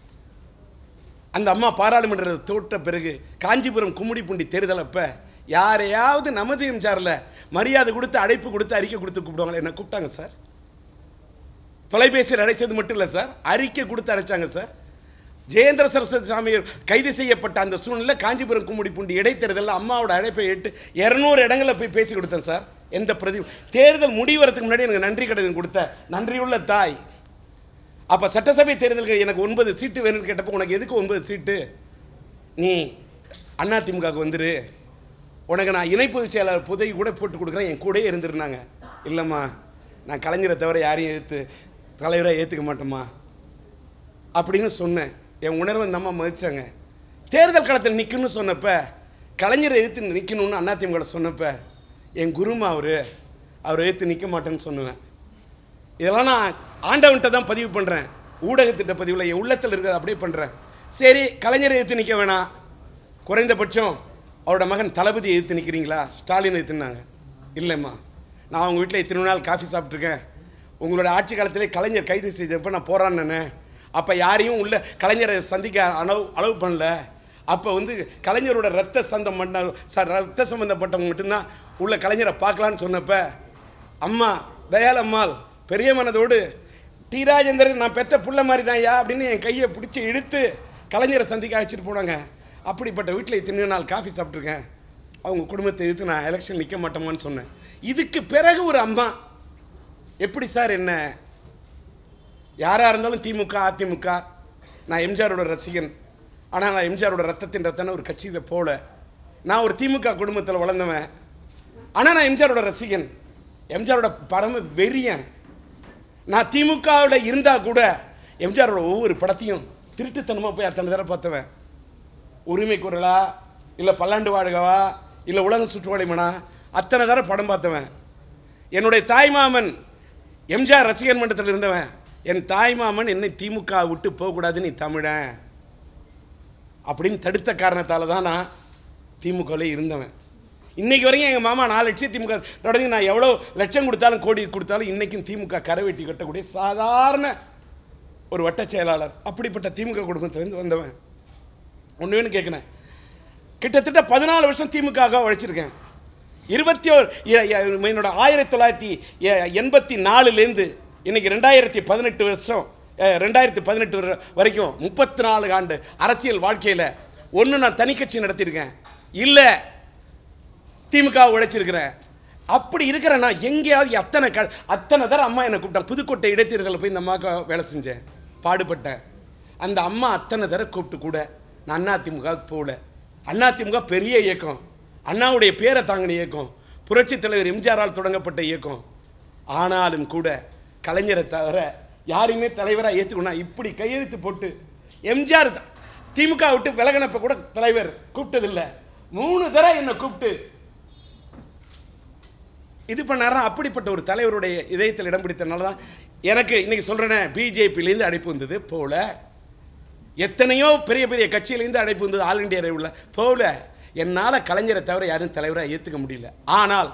அந்த அம்மா பாராளுமன்றத்தை தோற்ற பிறகு காஞ்சிபுரம் கும்மிடிப்பூண்டி தேர்தல் அப்ப யாரையாவது நமது எம்ஜாரில் மரியாதை கொடுத்து அழைப்பு கொடுத்து அறிக்கை கொடுத்து கூப்பிடுவாங்களே என்ன கூப்பிட்டாங்க சார் தொலைபேசியில் அழைச்சது மட்டும் இல்லை சார் அறிக்கை கொடுத்து அழைச்சாங்க சார் ஜெயேந்திர சரஸ்வதி சாமி கைது செய்யப்பட்ட அந்த சூழ்நிலை காஞ்சிபுரம் கும்மிடிப்பூண்டி இடைத்தேர்தலில் அம்மாவோட அழைப்பை ஏற்று இரநூறு இடங்களில் போய் பேசி கொடுத்தேன் சார் எந்த பிரதி தேர்தல் முடிவறதுக்கு முன்னாடி எனக்கு நன்றி கடிதம் கொடுத்த நன்றியுள்ள தாய் அப்போ சட்டசபை தேர்தல்கள் எனக்கு ஒன்பது சீட்டு வேணும்னு கேட்டப்போ உனக்கு எதுக்கு ஒன்பது சீட்டு நீ அதிமுகவுக்கு வந்துரு உனக்கு நான் இணை பொதுச் செயலாளர் புதை கூட போட்டு கொடுக்குறேன் என் கூடயே இருந்திருந்தாங்க இல்லைம்மா நான் கலைஞரை தவிர யாரையும் ஏற்று தலைவராக ஏற்றுக்க மாட்டேம்மா அப்படின்னு சொன்னேன் என் உணர்வை அந்த அம்மா மதிச்சாங்க தேர்தல் களத்தில் நிற்கணும்னு சொன்னப்ப கலைஞரை எதிர்த்து நிற்கணும்னு அதிமுக சொன்னப்ப என் குருமா அவர் அவரை எதிர்த்து நிற்க மாட்டேன்னு சொன்னுவேன் இதெல்லாம் நான் ஆண்டவன்கிட்ட தான் பதிவு பண்ணுறேன் ஊடகத்திட்ட பதிவில் என் உள்ளத்தில் இருக்கிறத அப்படியே பண்ணுறேன் சரி கலைஞரை எதிர்த்து நிற்க வேணாம் குறைந்தபட்சம் அவரோட மகன் தளபதி எதிர்த்து நிற்கிறீங்களா ஸ்டாலின் எதிர்த்துனாங்க இல்லைம்மா நான் அவங்க வீட்டில் இத்தனை நாள் காஃபி சாப்பிட்ருக்கேன் உங்களோட ஆட்சி காலத்திலே கலைஞர் கைது செய்தப்போ நான் போராடினேனே அப்போ யாரையும் உள்ள கலைஞரை சந்திக்க அளவு அளவு பண்ணல அப்போ வந்து கலைஞரோட ரத்த சந்தம் பண்ண ச ரத்த சம்பந்தப்பட்டவங்க மட்டும்தான் உள்ள கலைஞரை பார்க்கலான்னு சொன்னப்ப அம்மா தயாளம்மாள் பெரிய மனதோடு டி ராஜேந்திரன் நான் பெத்த புள்ள மாதிரி தான் யா அப்படின்னு என் கையை பிடிச்சி இழுத்து கலைஞரை சந்திக்க அழைச்சிட்டு போனாங்க அப்படிப்பட்ட வீட்டில் இத்தனை நாள் காஃபி சாப்பிட்ருக்கேன் அவங்க குடும்பத்தை எதிர்த்து நான் எலெக்ஷன் நிற்க மாட்டோமான்னு சொன்னேன் இதுக்கு பிறகு ஒரு அம்மா எப்படி சார் என்ன யாராக இருந்தாலும் திமுக அதிமுக நான் எம்ஜிஆரோட ரசிகன் ஆனால் நான் எம்ஜிஆரோட ரத்தத்தின் ரத்தன ஒரு கட்சியில் போல நான் ஒரு திமுக குடும்பத்தில் வளர்ந்தவன் ஆனால் நான் எம்ஜிஆரோட ரசிகன் எம்ஜிஆரோட பரம வெறியன் நான் திமுகவில் இருந்தால் கூட எம்ஜிஆரோட ஒவ்வொரு படத்தையும் திருட்டுத்தனமாக போய் அத்தனை தடவை பார்த்தவன் உரிமை குரலா இல்லை பல்லாண்டு வாழ்கவா இல்லை உலகம் சுற்றுவளைமனா அத்தனை தடவை படம் பார்த்தவன் என்னுடைய தாய்மாமன் எம்ஜிஆர் ரசிகர் மன்றத்தில் இருந்தவன் என் தாய்மாமன் என்னை திமுக விட்டு போகக்கூடாது நீ தமிழன் அப்படின்னு தடுத்த காரணத்தால் தான் நான் திமுகவில் இருந்தவன் இன்னைக்கு வரைக்கும் எங்கள் மாமா நாலு லட்சம் திமுக தொடங்கி நான் எவ்வளோ லட்சம் கொடுத்தாலும் கோடி கொடுத்தாலும் இன்றைக்கும் திமுக கரை வெட்டி கட்டக்கூடிய சாதாரண ஒரு வட்ட செயலாளர் அப்படிப்பட்ட திமுக குடும்பத்திலேருந்து வந்தவன் ஒன்று வேணும் கேட்குறேன் கிட்டத்தட்ட பதினாலு வருஷம் திமுக உழைச்சிருக்கேன் இருபத்தி ஒரு இ- இ- என்னோட ஆயிரத்தி தொள்ளாயிரத்தி எ- எண்பத்தி நாலுலேருந்து இன்னைக்கு ரெண்டாயிரத்தி பதினெட்டு வருஷம் அஹ், ரெண்டாயிரத்தி பதினெட்டு வர- வரைக்கும் முப்பத்தி நாலு ஆண்டு அரசியல் வாழ்க்கையில் ஒன்று நான் தனி கட்சி நடத்தியிருக்கேன் இல்லை திமுக உழைச்சிருக்கிறேன் அப்படி இருக்கிற நான் எங்கேயாவது அத்தனை க அத்தனை தடவை அம்மா என்னை கூப்பிட்டேன் புதுக்கோட்டை இடைத்தேர்தலில் போய் இந்த அம்மாவுக்கு வேலை செஞ்சேன் பாடுபட்டேன் அந்த அம்மா அத்தனை தடவை கூப்பிட்டு கூட நான் அண்ணா திமுகவுக்கு போகல அண்ணா திமுக பெரிய இயக்கம் அண்ணாவுடைய பேரை தாங்கின இயக்கம் புரட்சித் தலைவர் எம்ஜிஆரால் தொடங்கப்பட்ட இயக்கம் ஆனாலும் கூட கலைஞரை தவிர யாரையுமே தலைவராக ஏற்றுக்கணும் இப்படி கையெழுத்து போட்டு எம்ஜிஆர் த- திமுக விட்டு விலகினப்ப கூட தலைவர் கூப்பிட்டதில்லை மூணு தடவை என்னை கூப்பிட்டு இது பண்ணாரா அப்படிப்பட்ட ஒரு தலைவருடைய இதயத்தில் இடம் பிடித்தனால தான் எனக்கு இன்னைக்கு சொல்கிறேனே பிஜேபியிலேருந்து அழைப்பு வந்தது போல எத்தனையோ பெரிய பெரிய கட்சியிலேருந்து அழைப்பு வந்தது ஆல் இண்டியா உள்ள போல என்னால் கலைஞரை தவிர யாரும் தலைவராக ஏற்றுக்க முடியல ஆனால்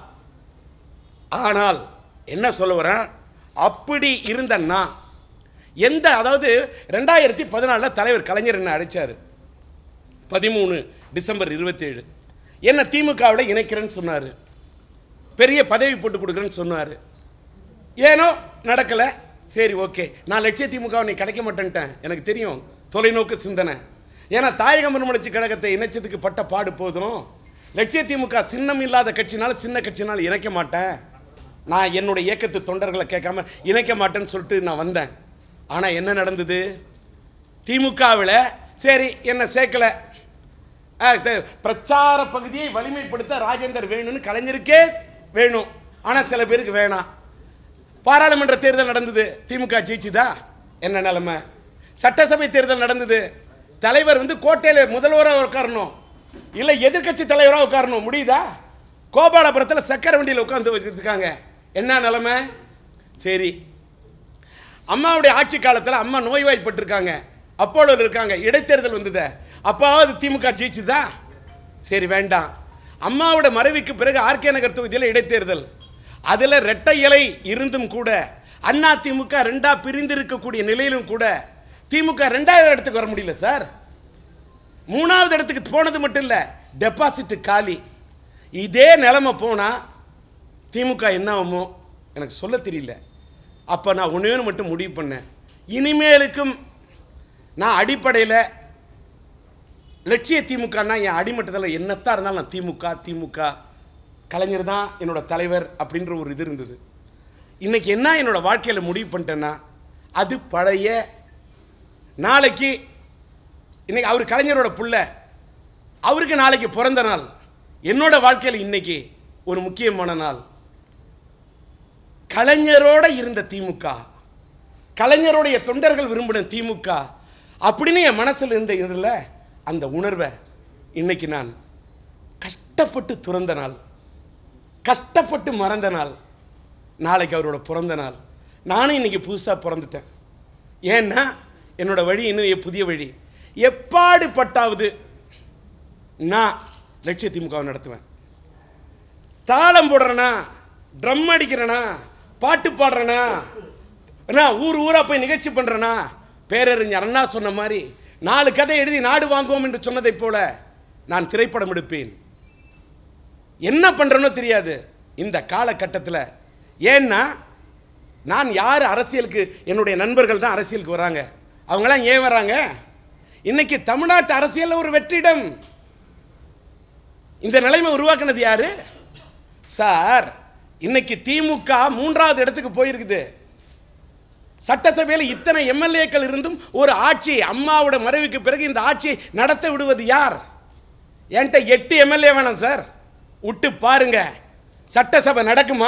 ஆனால் என்ன சொல்ல வரேன் அப்படி இருந்த நான் எந்த அதாவது ரெண்டாயிரத்தி பதினாலில் தலைவர் கலைஞர் என்ன அழைச்சார் பதிமூணு டிசம்பர் இருபத்தேழு என்ன திமுகவில் இணைக்கிறேன்னு சொன்னார் பெரிய பதவி போட்டு கொடுக்குறேன்னு சொன்னார் ஏனோ நடக்கலை சரி ஓகே நான் லட்சிய திமுக நீ கிடைக்க மாட்டேன்ட்டேன் எனக்கு தெரியும் தொலைநோக்கு சிந்தனை ஏன்னா தாயக மறுமலர்ச்சி கழகத்தை இணைச்சதுக்கு பட்ட பாடு போதும் லட்சிய திமுக சின்னம் இல்லாத கட்சினால சின்ன கட்சினால இணைக்க மாட்டேன் நான் என்னுடைய இயக்கத்து தொண்டர்களை கேட்காம இணைக்க மாட்டேன்னு சொல்லிட்டு நான் வந்தேன் ஆனால் என்ன நடந்தது திமுகவில் சரி என்ன சேர்க்கலை அஹ், த- பிரச்சார பகுதியை வலிமைப்படுத்த ராஜேந்தர் வேணும்னு கலைஞருக்கே வேணும் ஆனால் சில பேருக்கு வேணாம் பாராளுமன்ற தேர்தல் நடந்தது திமுக ஜெயிச்சுதா என்ன நிலைமை சட்டசபை தேர்தல் நடந்தது தலைவர் வந்து கோட்டையில் முதல்வராக உட்காரணும் இல்லை எதிர்க்கட்சி தலைவராக உட்காரணும் முடியுதா கோபாலபுரத்தில் சக்கர வண்டியில் உட்காந்து வச்சுருக்காங்க என்ன நிலைமை சரி அம்மாவுடைய ஆட்சி காலத்தில் அம்மா நோய்வாய்ப்பட்டிருக்காங்க அப்போலோவில் இருக்காங்க இடைத்தேர்தல் வந்தது அப்போவாது திமுக ஜெயிச்சுதா சரி வேண்டாம் அம்மாவோட மறைவுக்கு பிறகு ஆர்கே நகர் தொகுதியில் இடைத்தேர்தல் அதில் ரெட்டை இலை இருந்தும் கூட அண்ணா திமுக ரெண்டா பிரிந்திருக்கக்கூடிய நிலையிலும் கூட திமுக ரெண்டாவது இடத்துக்கு வர முடியல சார் மூணாவது இடத்துக்கு போனது மட்டும் இல்லை டெபாசிட் காலி இதே நிலைமை போனால் திமுக என்ன ஆகுமோ எனக்கு சொல்ல தெரியல அப்போ நான் ஒன்றே ஒன்று மட்டும் முடிவு பண்ணேன் இனிமேலுக்கும் நான் அடிப்படையில் லட்சிய திமுகனா என் அடிமட்டத்தில் என்னத்தான் இருந்தாலும் நான் திமுக திமுக கலைஞர் தான் என்னோட தலைவர் அப்படின்ற ஒரு இது இருந்தது இன்னைக்கு என்ன என்னோட வாழ்க்கையில் முடிவு பண்ணிட்டேன்னா அது பழைய நாளைக்கு இன்னைக்கு அவர் கலைஞரோட புள்ள அவருக்கு நாளைக்கு பிறந்த நாள் என்னோட வாழ்க்கையில் இன்னைக்கு ஒரு முக்கியமான நாள் கலைஞரோட இருந்த திமுக கலைஞருடைய தொண்டர்கள் விரும்பின திமுக அப்படின்னு என் மனசில் இருந்த இதில் அந்த உணர்வை இன்னைக்கு நான் கஷ்டப்பட்டு துறந்த நாள் கஷ்டப்பட்டு மறந்த நாள் நாளைக்கு அவரோட பிறந்த நாள் நானும் இன்னைக்கு புதுசாக பிறந்துட்டேன் ஏன்னா என்னோட வழி இன்னும் புதிய வழி எப்பாடுபட்டாவது நான் லட்சிய திமுகவை நடத்துவேன் தாளம் போடுறேனா ட்ரம் அடிக்கிறேனா பாட்டு பாடுறேனா என்ன ஊர் ஊரா போய் நிகழ்ச்சி பண்றேனா பேரறிஞர் அண்ணா சொன்ன மாதிரி நாலு கதை எழுதி நாடு வாங்குவோம் என்று சொன்னதைப் போல நான் திரைப்படம் எடுப்பேன் என்ன பண்றேனோ தெரியாது இந்த காலகட்டத்தில் ஏன்னா நான் யார் அரசியலுக்கு என்னுடைய நண்பர்கள் தான் அரசியலுக்கு வராங்க அவங்களாம் ஏன் வராங்க இன்னைக்கு தமிழ்நாட்டு அரசியலில் ஒரு வெற்றிடம் இந்த நிலைமை உருவாக்குனது யாரு சார் இன்னைக்கு திமுக மூன்றாவது இடத்துக்கு போயிருக்குது சட்டசபையில் இத்தனை எம்எல்ஏக்கள் இருந்தும் ஒரு ஆட்சி அம்மாவோட மறைவுக்கு பிறகு இந்த ஆட்சியை நடத்த விடுவது யார் என்கிட்ட எட்டு எம்எல்ஏ வேணாம் சார் விட்டு பாருங்க சட்டசபை நடக்குமா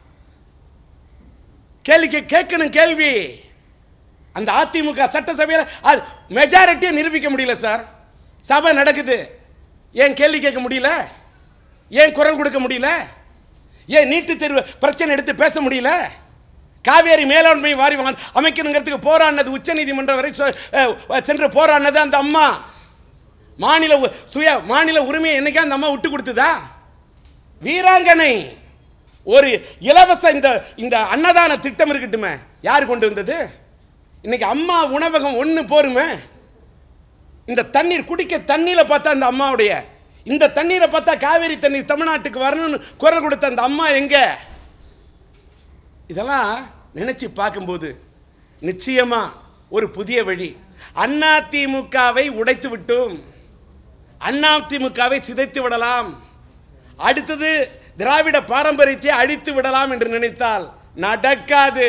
கேள்விக்கு கேட்கணும் கேள்வி அந்த அதிமுக சட்டசபையில் அது மெஜாரிட்டியை நிரூபிக்க முடியல சார் சபை நடக்குது ஏன் கேள்வி கேட்க முடியல ஏன் குரல் கொடுக்க முடியல ஏன் நீட்டு தேர்வு பிரச்சனை எடுத்து பேச முடியல காவேரி மேலாண்மை வாரி வா- அமைக்கணுங்கிறதுக்கு போராடினது உச்சநீதிமன்றம் வரை சொ- அஹ், சென்று போராடினது அந்த அம்மா மாநில உ- சுய மாநில உரிமையை என்னைக்கா அந்த அம்மா விட்டு கொடுத்ததா வீராங்கனை ஒரு இலவச இந்த இந்த அன்னதான திட்டம் இருக்கட்டுமே யார் கொண்டு வந்தது இன்னைக்கு அம்மா உணவகம் ஒன்று போருமே இந்த தண்ணீர் குடிக்க தண்ணியில் பார்த்தா அந்த அம்மாவுடைய இந்த தண்ணீரை பார்த்தா காவேரி தண்ணீர் தமிழ்நாட்டுக்கு வரணும்னு குரல் கொடுத்த அந்த அம்மா எங்க இதெல்லாம் நினைச்சு பார்க்கும்போது நிச்சயமா ஒரு புதிய வழி அண்ணா திமுகவை உடைத்து விட்டோம் அண்ணா திமுகவை சிதைத்து விடலாம் அடுத்தது திராவிட பாரம்பரியத்தை அழித்து விடலாம் என்று நினைத்தால் நடக்காது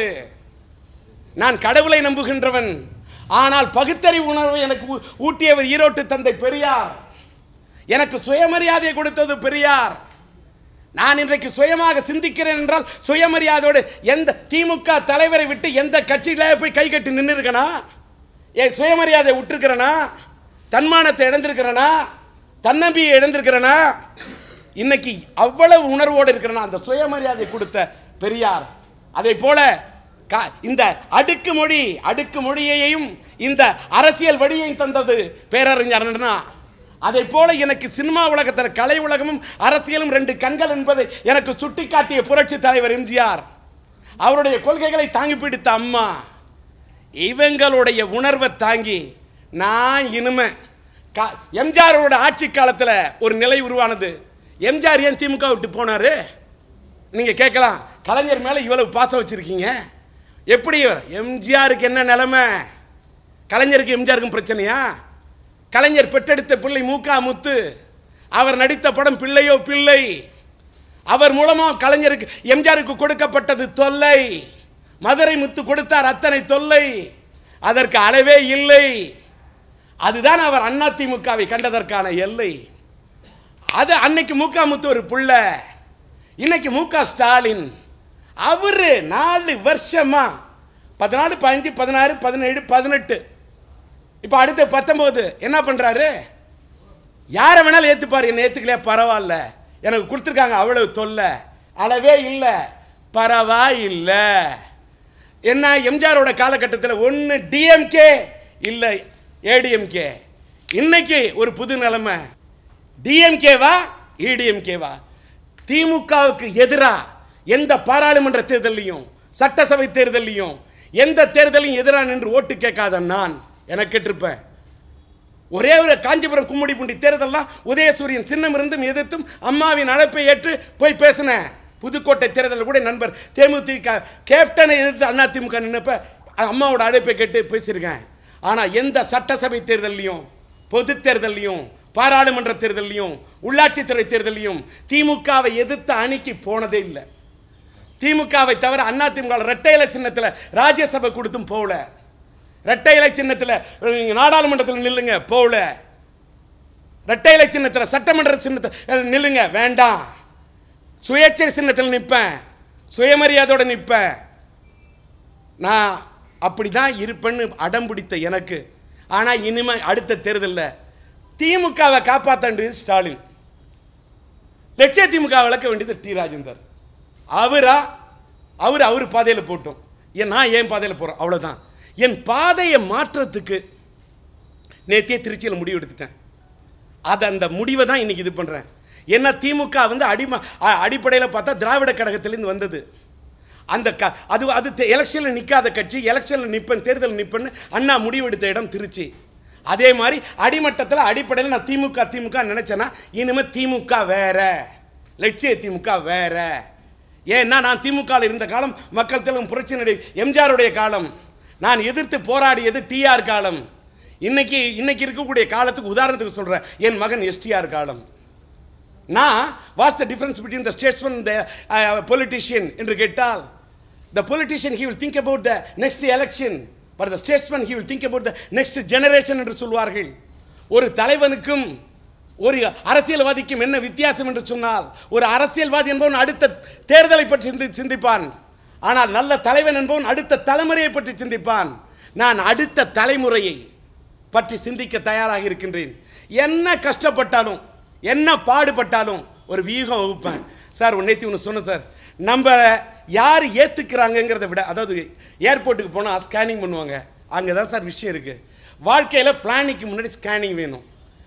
நான் கடவுளை நம்புகின்றவன் ஆனால் பகுத்தறிவு உணர்வை எனக்கு ஊ- ஊட்டியவர் ஈரோட்டு தந்தை பெரியார் எனக்கு சுயமரியாதை கொடுத்தது பெரியார் நான் இன்றைக்கு சுயமாக சிந்திக்கிறேன் என்றால் சுயமரியாதையோடு எந்த திமுக தலைவரை விட்டு எந்த கட்சியில போய் கை கட்டி நின்று இருக்கனா என் சுயமரியாதை விட்டுருக்கிறனா தன்மானத்தை இழந்திருக்கிறனா தன்னம்பியை இழந்திருக்கிறனா இன்னைக்கு அவ்வளவு உணர்வோடு இருக்கிறனா அந்த சுயமரியாதை கொடுத்த பெரியார் அதை போல கா- இந்த அடுக்கு மொழி அடுக்கு மொழியையும் இந்த அரசியல் வழியையும் தந்தது பேரறிஞர் அண்ணா அதை போல எனக்கு சினிமா உலகத்தில் கலை உலகமும் அரசியலும் ரெண்டு கண்கள் என்பதை எனக்கு சுட்டிக்காட்டிய புரட்சி தலைவர் எம்ஜிஆர் அவருடைய கொள்கைகளை தாங்கி பிடித்த அம்மா இவங்களுடைய உணர்வை தாங்கி நான் இனிமே கா எம்ஜிஆரோட ஆட்சி காலத்தில் ஒரு நிலை உருவானது எம்ஜிஆர் ஏன் திமுக விட்டு போனாரு நீங்கள் கேட்கலாம் கலைஞர் மேலே இவ்வளவு பாசம் வச்சுருக்கீங்க எப்படி எம்ஜிஆருக்கு என்ன நிலைமை கலைஞருக்கு எம்ஜிஆருக்கும் பிரச்சனையா கலைஞர் பெற்றெடுத்த பிள்ளை மூக்கா முத்து அவர் நடித்த படம் பிள்ளையோ பிள்ளை அவர் மூலமா கலைஞருக்கு எம்ஜிஆருக்கு கொடுக்கப்பட்டது தொல்லை மதுரை முத்து கொடுத்தார் அத்தனை தொல்லை அதற்கு அளவே இல்லை அதுதான் அவர் அதிமுகவை கண்டதற்கான எல்லை அது அன்னைக்கு மூக்கா முத்து ஒரு புள்ள இன்னைக்கு மூக்கா ஸ்டாலின் அவரு நாலு வருஷமா பதினாலு பதினஞ்சு பதினாறு பதினேழு பதினெட்டு இப்போ அடுத்து பத்தொம்போது என்ன பண்ணுறாரு யாரை வேணாலும் ஏற்றுப்பார் என்ன ஏற்றுக்கலையா பரவாயில்ல எனக்கு கொடுத்துருக்காங்க அவ்வளவு தொல்லை அளவே இல்லை பரவா இல்லை என்ன எம்ஜிஆரோட காலகட்டத்தில் ஒன்று டிஎம்கே இல்லை ஏடிஎம்கே இன்னைக்கு ஒரு புது நிலைமை டிஎம்கேவா இடிஎம்கேவா திமுகவுக்கு எதிராக எந்த பாராளுமன்ற தேர்தலையும் சட்டசபை தேர்தலையும் எந்த தேர்தலையும் எதிராக நின்று ஓட்டு கேட்காத நான் எனக்கு கேட்டிருப்பேன் ஒரே ஒரு காஞ்சிபுரம் கும்மிடிப்பூண்டி தேர்தல்லாம் உதயசூரியன் சின்னம் இருந்தும் எதிர்த்தும் அம்மாவின் அழைப்பை ஏற்று போய் பேசினேன் புதுக்கோட்டை தேர்தலில் கூட நண்பர் தேமுதிக கேப்டனை எதிர்த்து அண்ணா திமுக நின்னப்ப அம்மாவோட அழைப்பை கேட்டு பேசியிருக்கேன் ஆனால் எந்த சட்டசபை தேர்தல்லையும் பொது தேர்தல்லையும் பாராளுமன்ற தேர்தல்லையும் உள்ளாட்சித்துறை தேர்தல்லையும் திமுகவை எதிர்த்த அணிக்கு போனதே இல்லை திமுகவை தவிர அண்ணா திமுக ரெட்டை இலை சின்னத்தில் ராஜ்யசபை கொடுத்தும் போகல ரெட்டை இலை சின்னத்தில் நீங்க நாடாளுமன்றத்தில் நில்லுங்க போகல ரெட்டை இலை சின்னத்தில் சட்டமன்ற சின்னத்தில் நில்லுங்க வேண்டாம் சுயேட்சை சின்னத்தில் நிற்பேன் சுயமரியாதையோட நிற்பேன் நான் அப்படி தான் இருப்பேன்னு அடம் பிடித்த எனக்கு ஆனால் இனிமே அடுத்த தேர்தலில் திமுகவை காப்பாற்ற வேண்டியது ஸ்டாலின் லட்சிய திமுக விளக்க வேண்டியது டி ராஜேந்தர் அவரா அவர் அவர் பாதையில் போட்டோம் ஏன் நான் ஏன் பாதையில் போகிறேன் அவ்வளோதான் என் பாதையை மாற்றத்துக்கு நேத்தியே திருச்சியில் முடிவு எடுத்துட்டேன் அது அந்த முடிவை தான் இன்னைக்கு இது பண்ணுறேன் ஏன்னா திமுக வந்து அடிம அடிப்படையில் பார்த்தா திராவிட கழகத்திலேருந்து வந்தது அந்த க அது அது எலெக்ஷனில் நிற்காத கட்சி எலெக்ஷனில் நிற்பேன் தேர்தல் நிற்பேன்னு அண்ணா முடிவெடுத்த இடம் திருச்சி அதே மாதிரி அடிமட்டத்தில் அடிப்படையில் நான் திமுக திமுக நினச்சேன்னா இனிமேல் திமுக வேற லட்சிய திமுக வேற ஏன்னா நான் திமுகவில் இருந்த காலம் மக்கள் தெலுங்கு புரட்சி நடி எம்ஜிஆருடைய காலம் நான் எதிர்த்து போராடியது டிஆர் காலம் இன்னைக்கு இன்னைக்கு இருக்கக்கூடிய காலத்துக்கு உதாரணத்துக்கு சொல்கிறேன் என் மகன் எஸ்டிஆர் காலம் நான் what's the difference between the statesman the politician என்று கேட்டால் the politician he will think about the next election but the statesman he will think about the next generation என்று சொல்வார்கள் ஒரு தலைவனுக்கும் ஒரு அரசியல்வாதிக்கும் என்ன வித்தியாசம் என்று சொன்னால் ஒரு அரசியல்வாதி என்பவன் அடுத்த தேர்தலை பற்றி சிந்தி சிந்திப்பான் ஆனால் நல்ல தலைவன் என்பவன் அடுத்த தலைமுறையை பற்றி சிந்திப்பான் நான் அடுத்த தலைமுறையை பற்றி சிந்திக்க தயாராக இருக்கின்றேன் என்ன கஷ்டப்பட்டாலும் என்ன பாடுபட்டாலும் ஒரு வியூகம் வகுப்பேன் சார் நேற்று ஒன்று சொன்னேன் சார் நம்ம யார் ஏற்றுக்கிறாங்கங்கிறத விட அதாவது ஏர்போர்ட்டுக்கு போனால் ஸ்கேனிங் பண்ணுவாங்க அங்கே தான் சார் விஷயம் இருக்குது வாழ்க்கையில் பிளானிங்க்கு முன்னாடி ஸ்கேனிங் வேணும்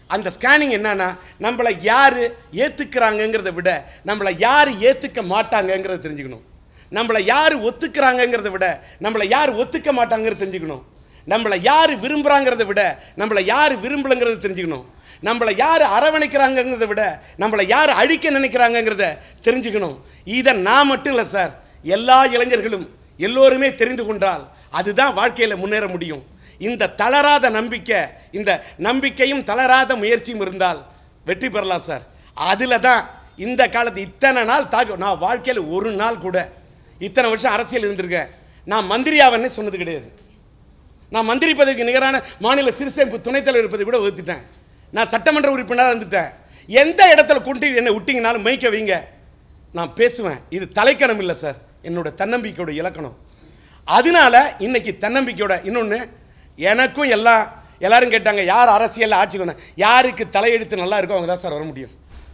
அந்த ஸ்கேனிங் என்னன்னா நம்மளை யார் ஏற்றுக்கிறாங்கங்கிறத விட நம்மளை யார் ஏற்றுக்க மாட்டாங்கங்கிறத தெரிஞ்சுக்கணும் நம்மளை யார் ஒத்துக்கிறாங்கங்கிறத விட நம்மளை யார் ஒத்துக்க மாட்டாங்கிறத தெரிஞ்சுக்கணும் நம்மளை யார் விரும்புகிறாங்கிறத விட நம்மளை யார் விரும்பலைங்கிறத தெரிஞ்சுக்கணும் நம்மளை யார் அரவணைக்கிறாங்கங்கிறத விட நம்மளை யார் அழிக்க நினைக்கிறாங்கங்கிறத தெரிஞ்சுக்கணும் இதை நான் மட்டும் இல்லை சார் எல்லா இளைஞர்களும் எல்லோருமே தெரிந்து கொண்டால் அதுதான் வாழ்க்கையில் முன்னேற முடியும் இந்த தளராத நம்பிக்கை இந்த நம்பிக்கையும் தளராத முயற்சியும் இருந்தால் வெற்றி பெறலாம் சார் அதில் தான் இந்த காலத்து இத்தனை நாள் தாக்கு நான் வாழ்க்கையில் ஒரு நாள் கூட இத்தனை வருஷம் அரசியல் இருந்திருக்கேன் நான் மந்திரியாவன்னு சொன்னது கிடையாது நான் மந்திரி பதவிக்கு நிகரான மாநில சிறுசேமிப்பு துணைத் தலைவர் பதவி கூட வகுத்துட்டேன் நான் சட்டமன்ற உறுப்பினராக இருந்துட்டேன் எந்த இடத்துல கொண்டு என்னை விட்டீங்கனாலும் மைக்க வைங்க நான் பேசுவேன் இது தலைக்கணம் இல்லை சார் என்னோட தன்னம்பிக்கையோட இலக்கணம் அதனால இன்னைக்கு தன்னம்பிக்கையோட இன்னொன்று எனக்கும் எல்லாம் எல்லாரும் கேட்டாங்க யார் அரசியலில் ஆட்சிக்கு வந்தாங்க யாருக்கு தலையெழுத்து நல்லா இருக்கோ அவங்க தான் சார் வர முடியும்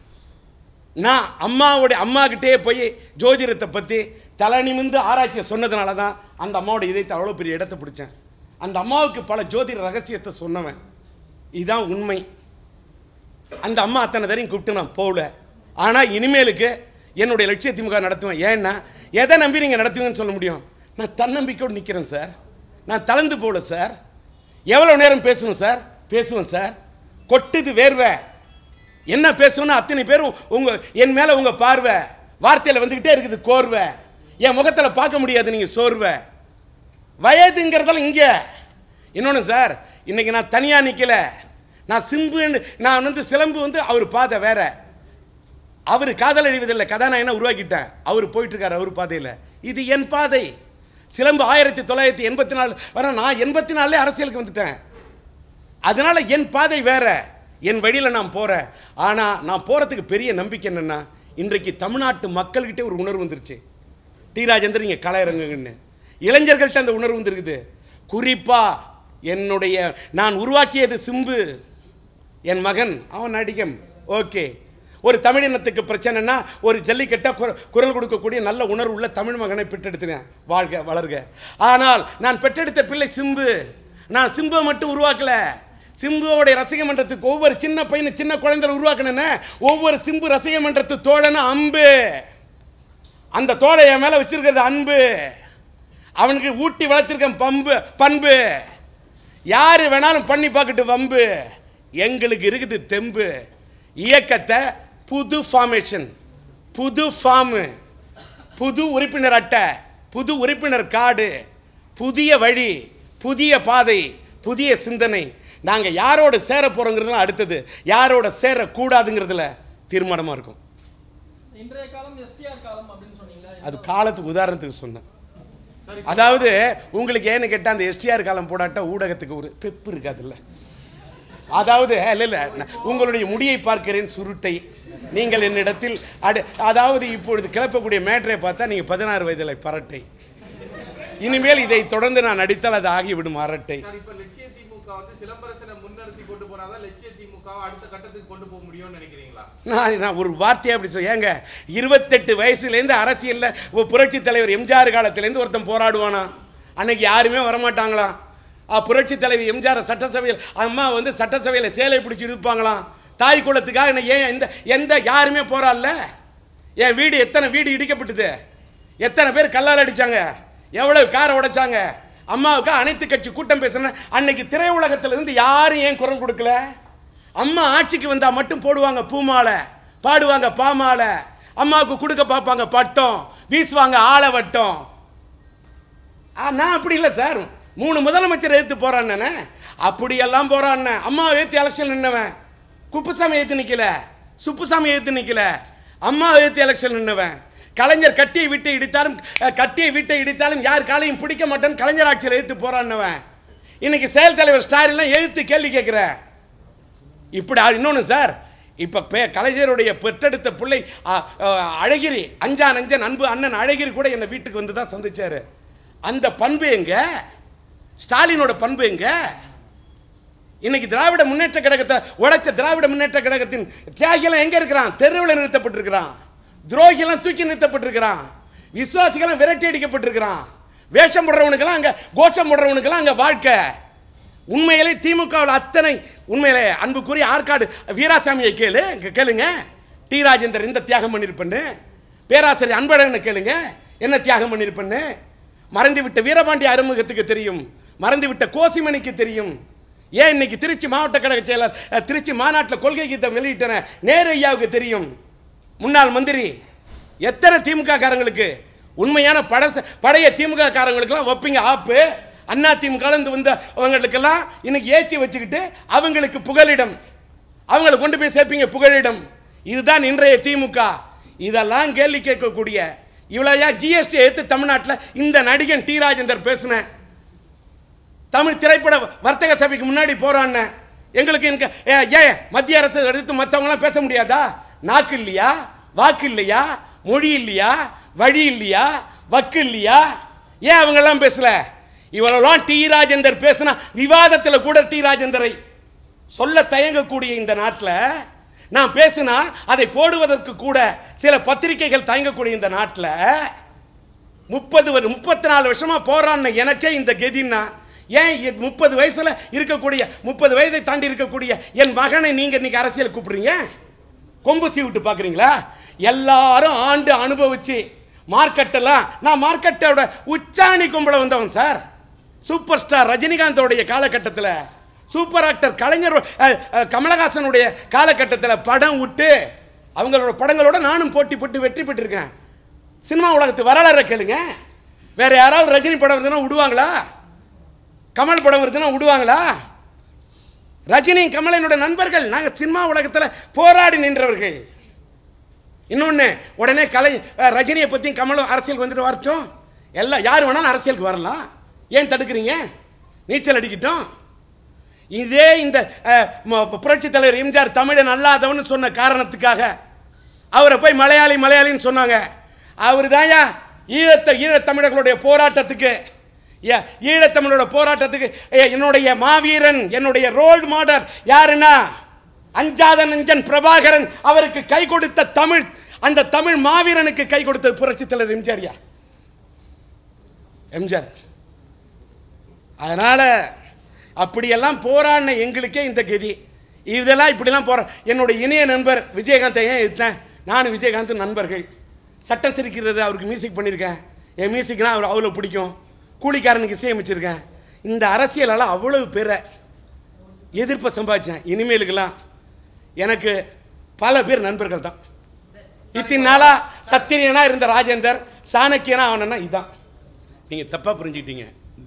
நான் அம்மாவோட அம்மாக்கிட்டே போய் ஜோதிடத்தை பற்றி தலை நிமிந்து ஆராய்ச்சியை சொன்னதுனால தான் அந்த அம்மாவோட இதயத்தை அவ்வளோ பெரிய இடத்தை பிடிச்சேன் அந்த அம்மாவுக்கு பல ஜோதிட ரகசியத்தை சொன்னவன் இதுதான் உண்மை அந்த அம்மா அத்தனை தரையும் கூப்பிட்டு நான் போகல ஆனால் இனிமேலுக்கு என்னுடைய லட்சிய திமுக நடத்துவேன் ஏன்னா எதை நம்பி நீங்கள் நடத்துவீங்கன்னு சொல்ல முடியும் நான் தன்னம்பிக்கையோடு நிற்கிறேன் சார் நான் தளர்ந்து போகல சார் எவ்வளோ நேரம் பேசணும் சார் பேசுவேன் சார் கொட்டுது வேர்வை என்ன பேசணும்னு அத்தனை பேரும் உங்கள் என் மேலே உங்கள் பார்வை வார்த்தையில் வந்துக்கிட்டே இருக்குது கோர்வை என் முகத்தில் பார்க்க முடியாது நீங்கள் சோர்வை வயதுங்கிறதால இங்கே இன்னொன்று சார் இன்னைக்கு நான் தனியாக நிற்கல நான் சிம்புன்னு நான் வந்து சிலம்பு வந்து அவர் பாதை வேற அவர் காதல் அழிவதில்லை கதாநாயகனை உருவாக்கிட்டேன் அவர் போயிட்டு இருக்காரு அவர் பாதையில் இது என் பாதை சிலம்பு ஆயிரத்தி தொள்ளாயிரத்தி எண்பத்தி நாலு வர நான் எண்பத்தி நாலுலே அரசியலுக்கு வந்துட்டேன் அதனால என் பாதை வேற என் வழியில் நான் போகிறேன் ஆனால் நான் போகிறதுக்கு பெரிய நம்பிக்கை என்னென்னா இன்றைக்கு தமிழ்நாட்டு மக்கள்கிட்ட ஒரு உணர்வு வந்துருச்சு டி ராஜேந்தர் இங்கே கலையரங்குன்னு இளைஞர்கள்ட்ட அந்த உணர்வு வந்துருக்குது குறிப்பாக என்னுடைய நான் உருவாக்கியது சிம்பு என் மகன் அவன் நடிகம் ஓகே ஒரு தமிழினத்துக்கு பிரச்சனைனா ஒரு ஜல்லிக்கட்டை குர- குரல் கொடுக்கக்கூடிய நல்ல உணர்வு உள்ள தமிழ் மகனை பெற்றெடுத்தேன் வாழ்க வளர்க ஆனால் நான் பெற்றெடுத்த பிள்ளை சிம்பு நான் சிம்புவை மட்டும் உருவாக்கல சிம்புவோடைய ரசிக மன்றத்துக்கு ஒவ்வொரு சின்ன பையனு சின்ன குழந்தைகளை உருவாக்கினேன்னு ஒவ்வொரு சிம்பு ரசிக மன்றத்து தோழனும் அம்பு அந்த தோழை என் மேலே வச்சிருக்கிறது அன்பு அவனுக்கு ஊட்டி வளர்த்திருக்கேன் பம்பு பண்பு யார் வேணாலும் பண்ணி பார்க்கட்டு வம்பு எங்களுக்கு இருக்குது தெம்பு இயக்கத்தை புது ஃபார்மேஷன் புது ஃபார்மு புது உறுப்பினர் அட்டை புது உறுப்பினர் கார்டு புதிய வழி புதிய பாதை புதிய சிந்தனை நாங்கள் யாரோட சேர போகிறோங்கிறதுலாம் அடுத்தது யாரோட சேரக்கூடாதுங்கிறதுல தீர்மானமாக இருக்கும் இன்றைய காலம் எஸ்டிஆர் காலம் அப்படின்னு சொன்னீங்களா அது காலத்துக்கு உதாரணத்துக்கு சொன்னேன் அதாவது உங்களுக்கு ஏன்னு கேட்டால் அந்த எஸ்டிஆர் காலம் போடாட்டா ஊடகத்துக்கு ஒரு பெப்பு இருக்காதுல்ல அதாவது இல்லை இல்லை நான் உங்களுடைய முடியை பார்க்கிறேன் சுருட்டை நீங்கள் என்னிடத்தில் அடு அதாவது இப்பொழுது கிளப்பக்கூடிய மேட்டரை பார்த்தா நீங்கள் பதினாறு வயதில் பரட்டை இனிமேல் இதை தொடர்ந்து நான் நடித்தால் அது ஆகிவிடும் அரட்டை சார் இப்ப லட்சிய திமுக வந்து சிலம்பரசனை முன்னிறுத்தி கொண்டு போனாதான் லட்சிய திமுக அடுத்த கட்டத்துக்கு கொண்டு போக முடியும்னு நினைக்கிறீங்களா நான் நான் ஒரு வார்த்தையை அப்படி சொல்ல ஏங்க இருபத்தெட்டு வயசுலேருந்து அரசியலில் ஒரு புரட்சி தலைவர் எம்ஜிஆர் காலத்துலேருந்து ஒருத்தன் போராடுவானா அன்னைக்கு யாருமே வரமாட்டாங்களாம் ஆ, புரட்சி தலைவர் எம்ஜிஆர் சட்டசபையில் அம்மா வந்து சட்டசபையில் சேலை பிடிச்சி இழுப்பாங்களாம் தாய் குலத்துக்காக என்ன ஏன் எந்த எந்த யாருமே போராடல என் வீடு எத்தனை வீடு இடிக்கப்பட்டது எத்தனை பேர் கல்லால் அடிச்சாங்க எவ்வளவு காரை உடைச்சாங்க அம்மாவுக்கு அனைத்து கட்சி கூட்டம் பேசுனேன் அன்னைக்கு திரையுலகத்திலிருந்து யாரும் ஏன் குரல் கொடுக்கல அம்மா ஆட்சிக்கு வந்தா மட்டும் போடுவாங்க பூமாலை பாடுவாங்க பாமாலை அம்மாவுக்கு கொடுக்க பார்ப்பாங்க பட்டம் வீசுவாங்க ஆளை வட்டம் ஆ, நான் அப்படி இல்லை சார் மூணு முதலமைச்சர் எதிர்த்து போறான்னு அப்படியெல்லாம் போறான்னு அம்மா எதிர்த்து எலெக்ஷன் நின்னவன் குப்புசாமி எதிர்த்து நிக்கல சுப்புசாமி எதிர்த்து நிக்கல அம்மா எதிர்த்து எலெக்ஷன் நின்னவன் கலைஞர் கட்டியை விட்டு இடித்தாலும் அஹ், கட்டியை விட்டு இடித்தாலும் யார் காலையும் பிடிக்க மாட்டேன்னு கலைஞர் ஆட்சியில் எதிர்த்து போறான்னவன் இன்னைக்கு செயல் தலைவர் ஸ்டாலின்லாம் எதிர்த்து கேள்வி கேட்குற இப்படி ஆ- இன்னொன்று சார் இப்போ பே கலைஞருடைய பெற்றெடுத்த பிள்ளை ஆ, ஆ, அழகிரி அஞ்சா நஞ்சன் அன்பு அண்ணன் அழகிரி கூட என்னை வீட்டுக்கு வந்து தான் சந்திச்சாரு அந்த பண்பு எங்க ஸ்டாலினோட பண்பு எங்க இன்னைக்கு திராவிட முன்னேற்ற கழகத்தை உடைச்ச திராவிட முன்னேற்ற கழகத்தின் தியாகிலாம் எங்க இருக்கிறான் தெருவில் நிறுத்தப்பட்டிருக்கிறான் துரோகிலாம் தூக்கி நிறுத்தப்பட்டிருக்கிறான் விசுவாசிகளாம் விரட்டி அடிக்கப்பட்டிருக்கிறான் வேஷம் போடுறவனுக்கெல்லாம் அங்க கோஷம் போடுறவனுக்கெல்லாம் அங்க வாழ்க்கை உண்மையிலே திமுகவில் அத்தனை உண்மையிலே அன்புக்குரிய ஆற்காடு வீராசாமியை கேளு இங்க கேளுங்க டி ராஜேந்தர் இந்த தியாகம் பண்ணியிருப்பேன்னு பேராசிரியர் அன்பழகனை கேளுங்க என்ன தியாகம் பண்ணியிருப்பேன்னு மறைந்துவிட்ட வீரபாண்டி அறுமுகத்துக்கு தெரியும் மறைந்துவிட்ட கோசிமணிக்கு தெரியும் ஏன் இன்னைக்கு திருச்சி மாவட்ட கழக செயலர் அஹ், திருச்சி மாநாட்டில் கொள்கை கீதம் வெளியிட்டன நேரு ஐயாவுக்கு தெரியும் முன்னாள் மந்திரி எத்தனை திமுக காரங்களுக்கு உண்மையான படச பழைய திமுக காரங்களுக்கெல்லாம் வைப்பீங்க ஆப்பு அண்ணா திமுக இருந்து வந்த அவங்களுக்கெல்லாம் இன்னைக்கு ஏற்றி வச்சுக்கிட்டு அவங்களுக்கு புகலிடம் அவங்களை கொண்டு போய் சேர்ப்பீங்க புகலிடம் இதுதான் இன்றைய திமுக இதெல்லாம் கேள்வி கேட்கக்கூடிய இவ்வளோயா ஜிஎஸ்டி எடுத்து தமிழ்நாட்டில் இந்த நடிகன் டி ராஜேந்தர் பேசினேன் தமிழ் திரைப்பட வர்த்தக சபைக்கு முன்னாடி போறான்னு எங்களுக்கு எனக்கு ஏ ஏன் மத்திய அரசு எடுத்து மற்றவங்களாம் பேச முடியாதா நாக்கு இல்லையா வாக்கு இல்லையா மொழி இல்லையா வழி இல்லையா வக்கு இல்லையா ஏன் அவங்கெல்லாம் பேசல இவ்வளவுலாம் டி ராஜேந்தர் பேசினா விவாதத்தில் கூட டி ராஜேந்தரை சொல்ல தயங்கக்கூடிய இந்த நாட்டில் நான் பேசினா அதை போடுவதற்கு கூட சில பத்திரிகைகள் தயங்கக்கூடிய இந்த நாட்டில் முப்பது முப்பத்தி நாலு வருஷமா போராடின எனக்கே இந்த கெதின்னா ஏன் இ- முப்பது வயசுல இருக்கக்கூடிய முப்பது வயதை தாண்டி இருக்கக்கூடிய என் மகனை நீங்க இன்னைக்கு அரசியல் கூப்பிடுறீங்க கொம்பு சீவிட்டு பார்க்குறீங்களா எல்லாரும் ஆண்டு அனுபவிச்சு மார்க்கெட்டெல்லாம் நான் மார்க்கெட்டோட உச்சாணி கும்பல வந்தவன் சார் சூப்பர் ஸ்டார் ரஜினிகாந்தோடைய காலகட்டத்தில் சூப்பர் ஆக்டர் கலைஞர் அஹ், அஹ், கமலஹாசனுடைய காலகட்டத்தில் படம் விட்டு அவங்களோட படங்களோட நானும் போட்டி போட்டு வெற்றி பெற்றிருக்கேன் சினிமா உலகத்து வரலாறை கேளுங்க வேற யாராவது ரஜினி படம் வருதுன்னா விடுவாங்களா கமல் படம் வருதுன்னா விடுவாங்களா ரஜினி கமலனோட நண்பர்கள் நாங்கள் சினிமா உலகத்தில் போராடி நின்றவர்கள் இன்னொன்று உடனே கலை அஹ், ரஜினியை பற்றியும் கமலும் அரசியலுக்கு வந்துட்டு வரட்டும் எல்லாம் யார் வேணாலும் அரசியலுக்கு வரலாம் ஏன் தடுக்கிறீங்க நீச்சல் அடிக்கட்டும் இதே இந்த அஹ், ம- புரட்சித் தலைவர் எம்ஜிஆர் தமிழன் அல்லாதவன்னு சொன்ன காரணத்துக்காக அவரை போய் மலையாளி மலையாளின்னு சொன்னாங்க அவர் தான்யா ஈழத்த ஈழத்தமிழர்களுடைய போராட்டத்துக்கு ஏ, ஈழத்தமிழோட போராட்டத்துக்கு ஏ, என்னுடைய மாவீரன் என்னுடைய ரோல் மாடல் யாருன்னா அஞ்சாத நெஞ்சன் பிரபாகரன் அவருக்கு கை கொடுத்த தமிழ் அந்த தமிழ் மாவீரனுக்கு கை கொடுத்தது புரட்சித் தலைவர் எம்ஜிஆர்யா எம்ஜிஆர் அதனால் அப்படியெல்லாம் போராடின எங்களுக்கே இந்த கதி இதெல்லாம் இப்படிலாம் போற என்னுடைய இணைய நண்பர் விஜயகாந்தை ஏன் எடுத்தேன் நானும் விஜயகாந்த் நண்பர்கள் சட்டம் சிரிக்கிறது அவருக்கு மியூசிக் பண்ணியிருக்கேன் என் மியூசிக்னா அவர் அவ்வளோ பிடிக்கும் கூலிக்காரனுக்கு இசையமைச்சிருக்கேன் இந்த அரசியலால் அவ்வளவு பேரை எதிர்ப்பை சம்பாதிச்சேன் இனிமேலுக்கெல்லாம் எனக்கு பல பேர் நண்பர்கள் தான் இத்தனை நாளா சத்திரியனா இருந்த ராஜேந்தர் சாணக்கியனா அவனா இதான் நீங்கள் தப்பாக புரிஞ்சுக்கிட்டீங்க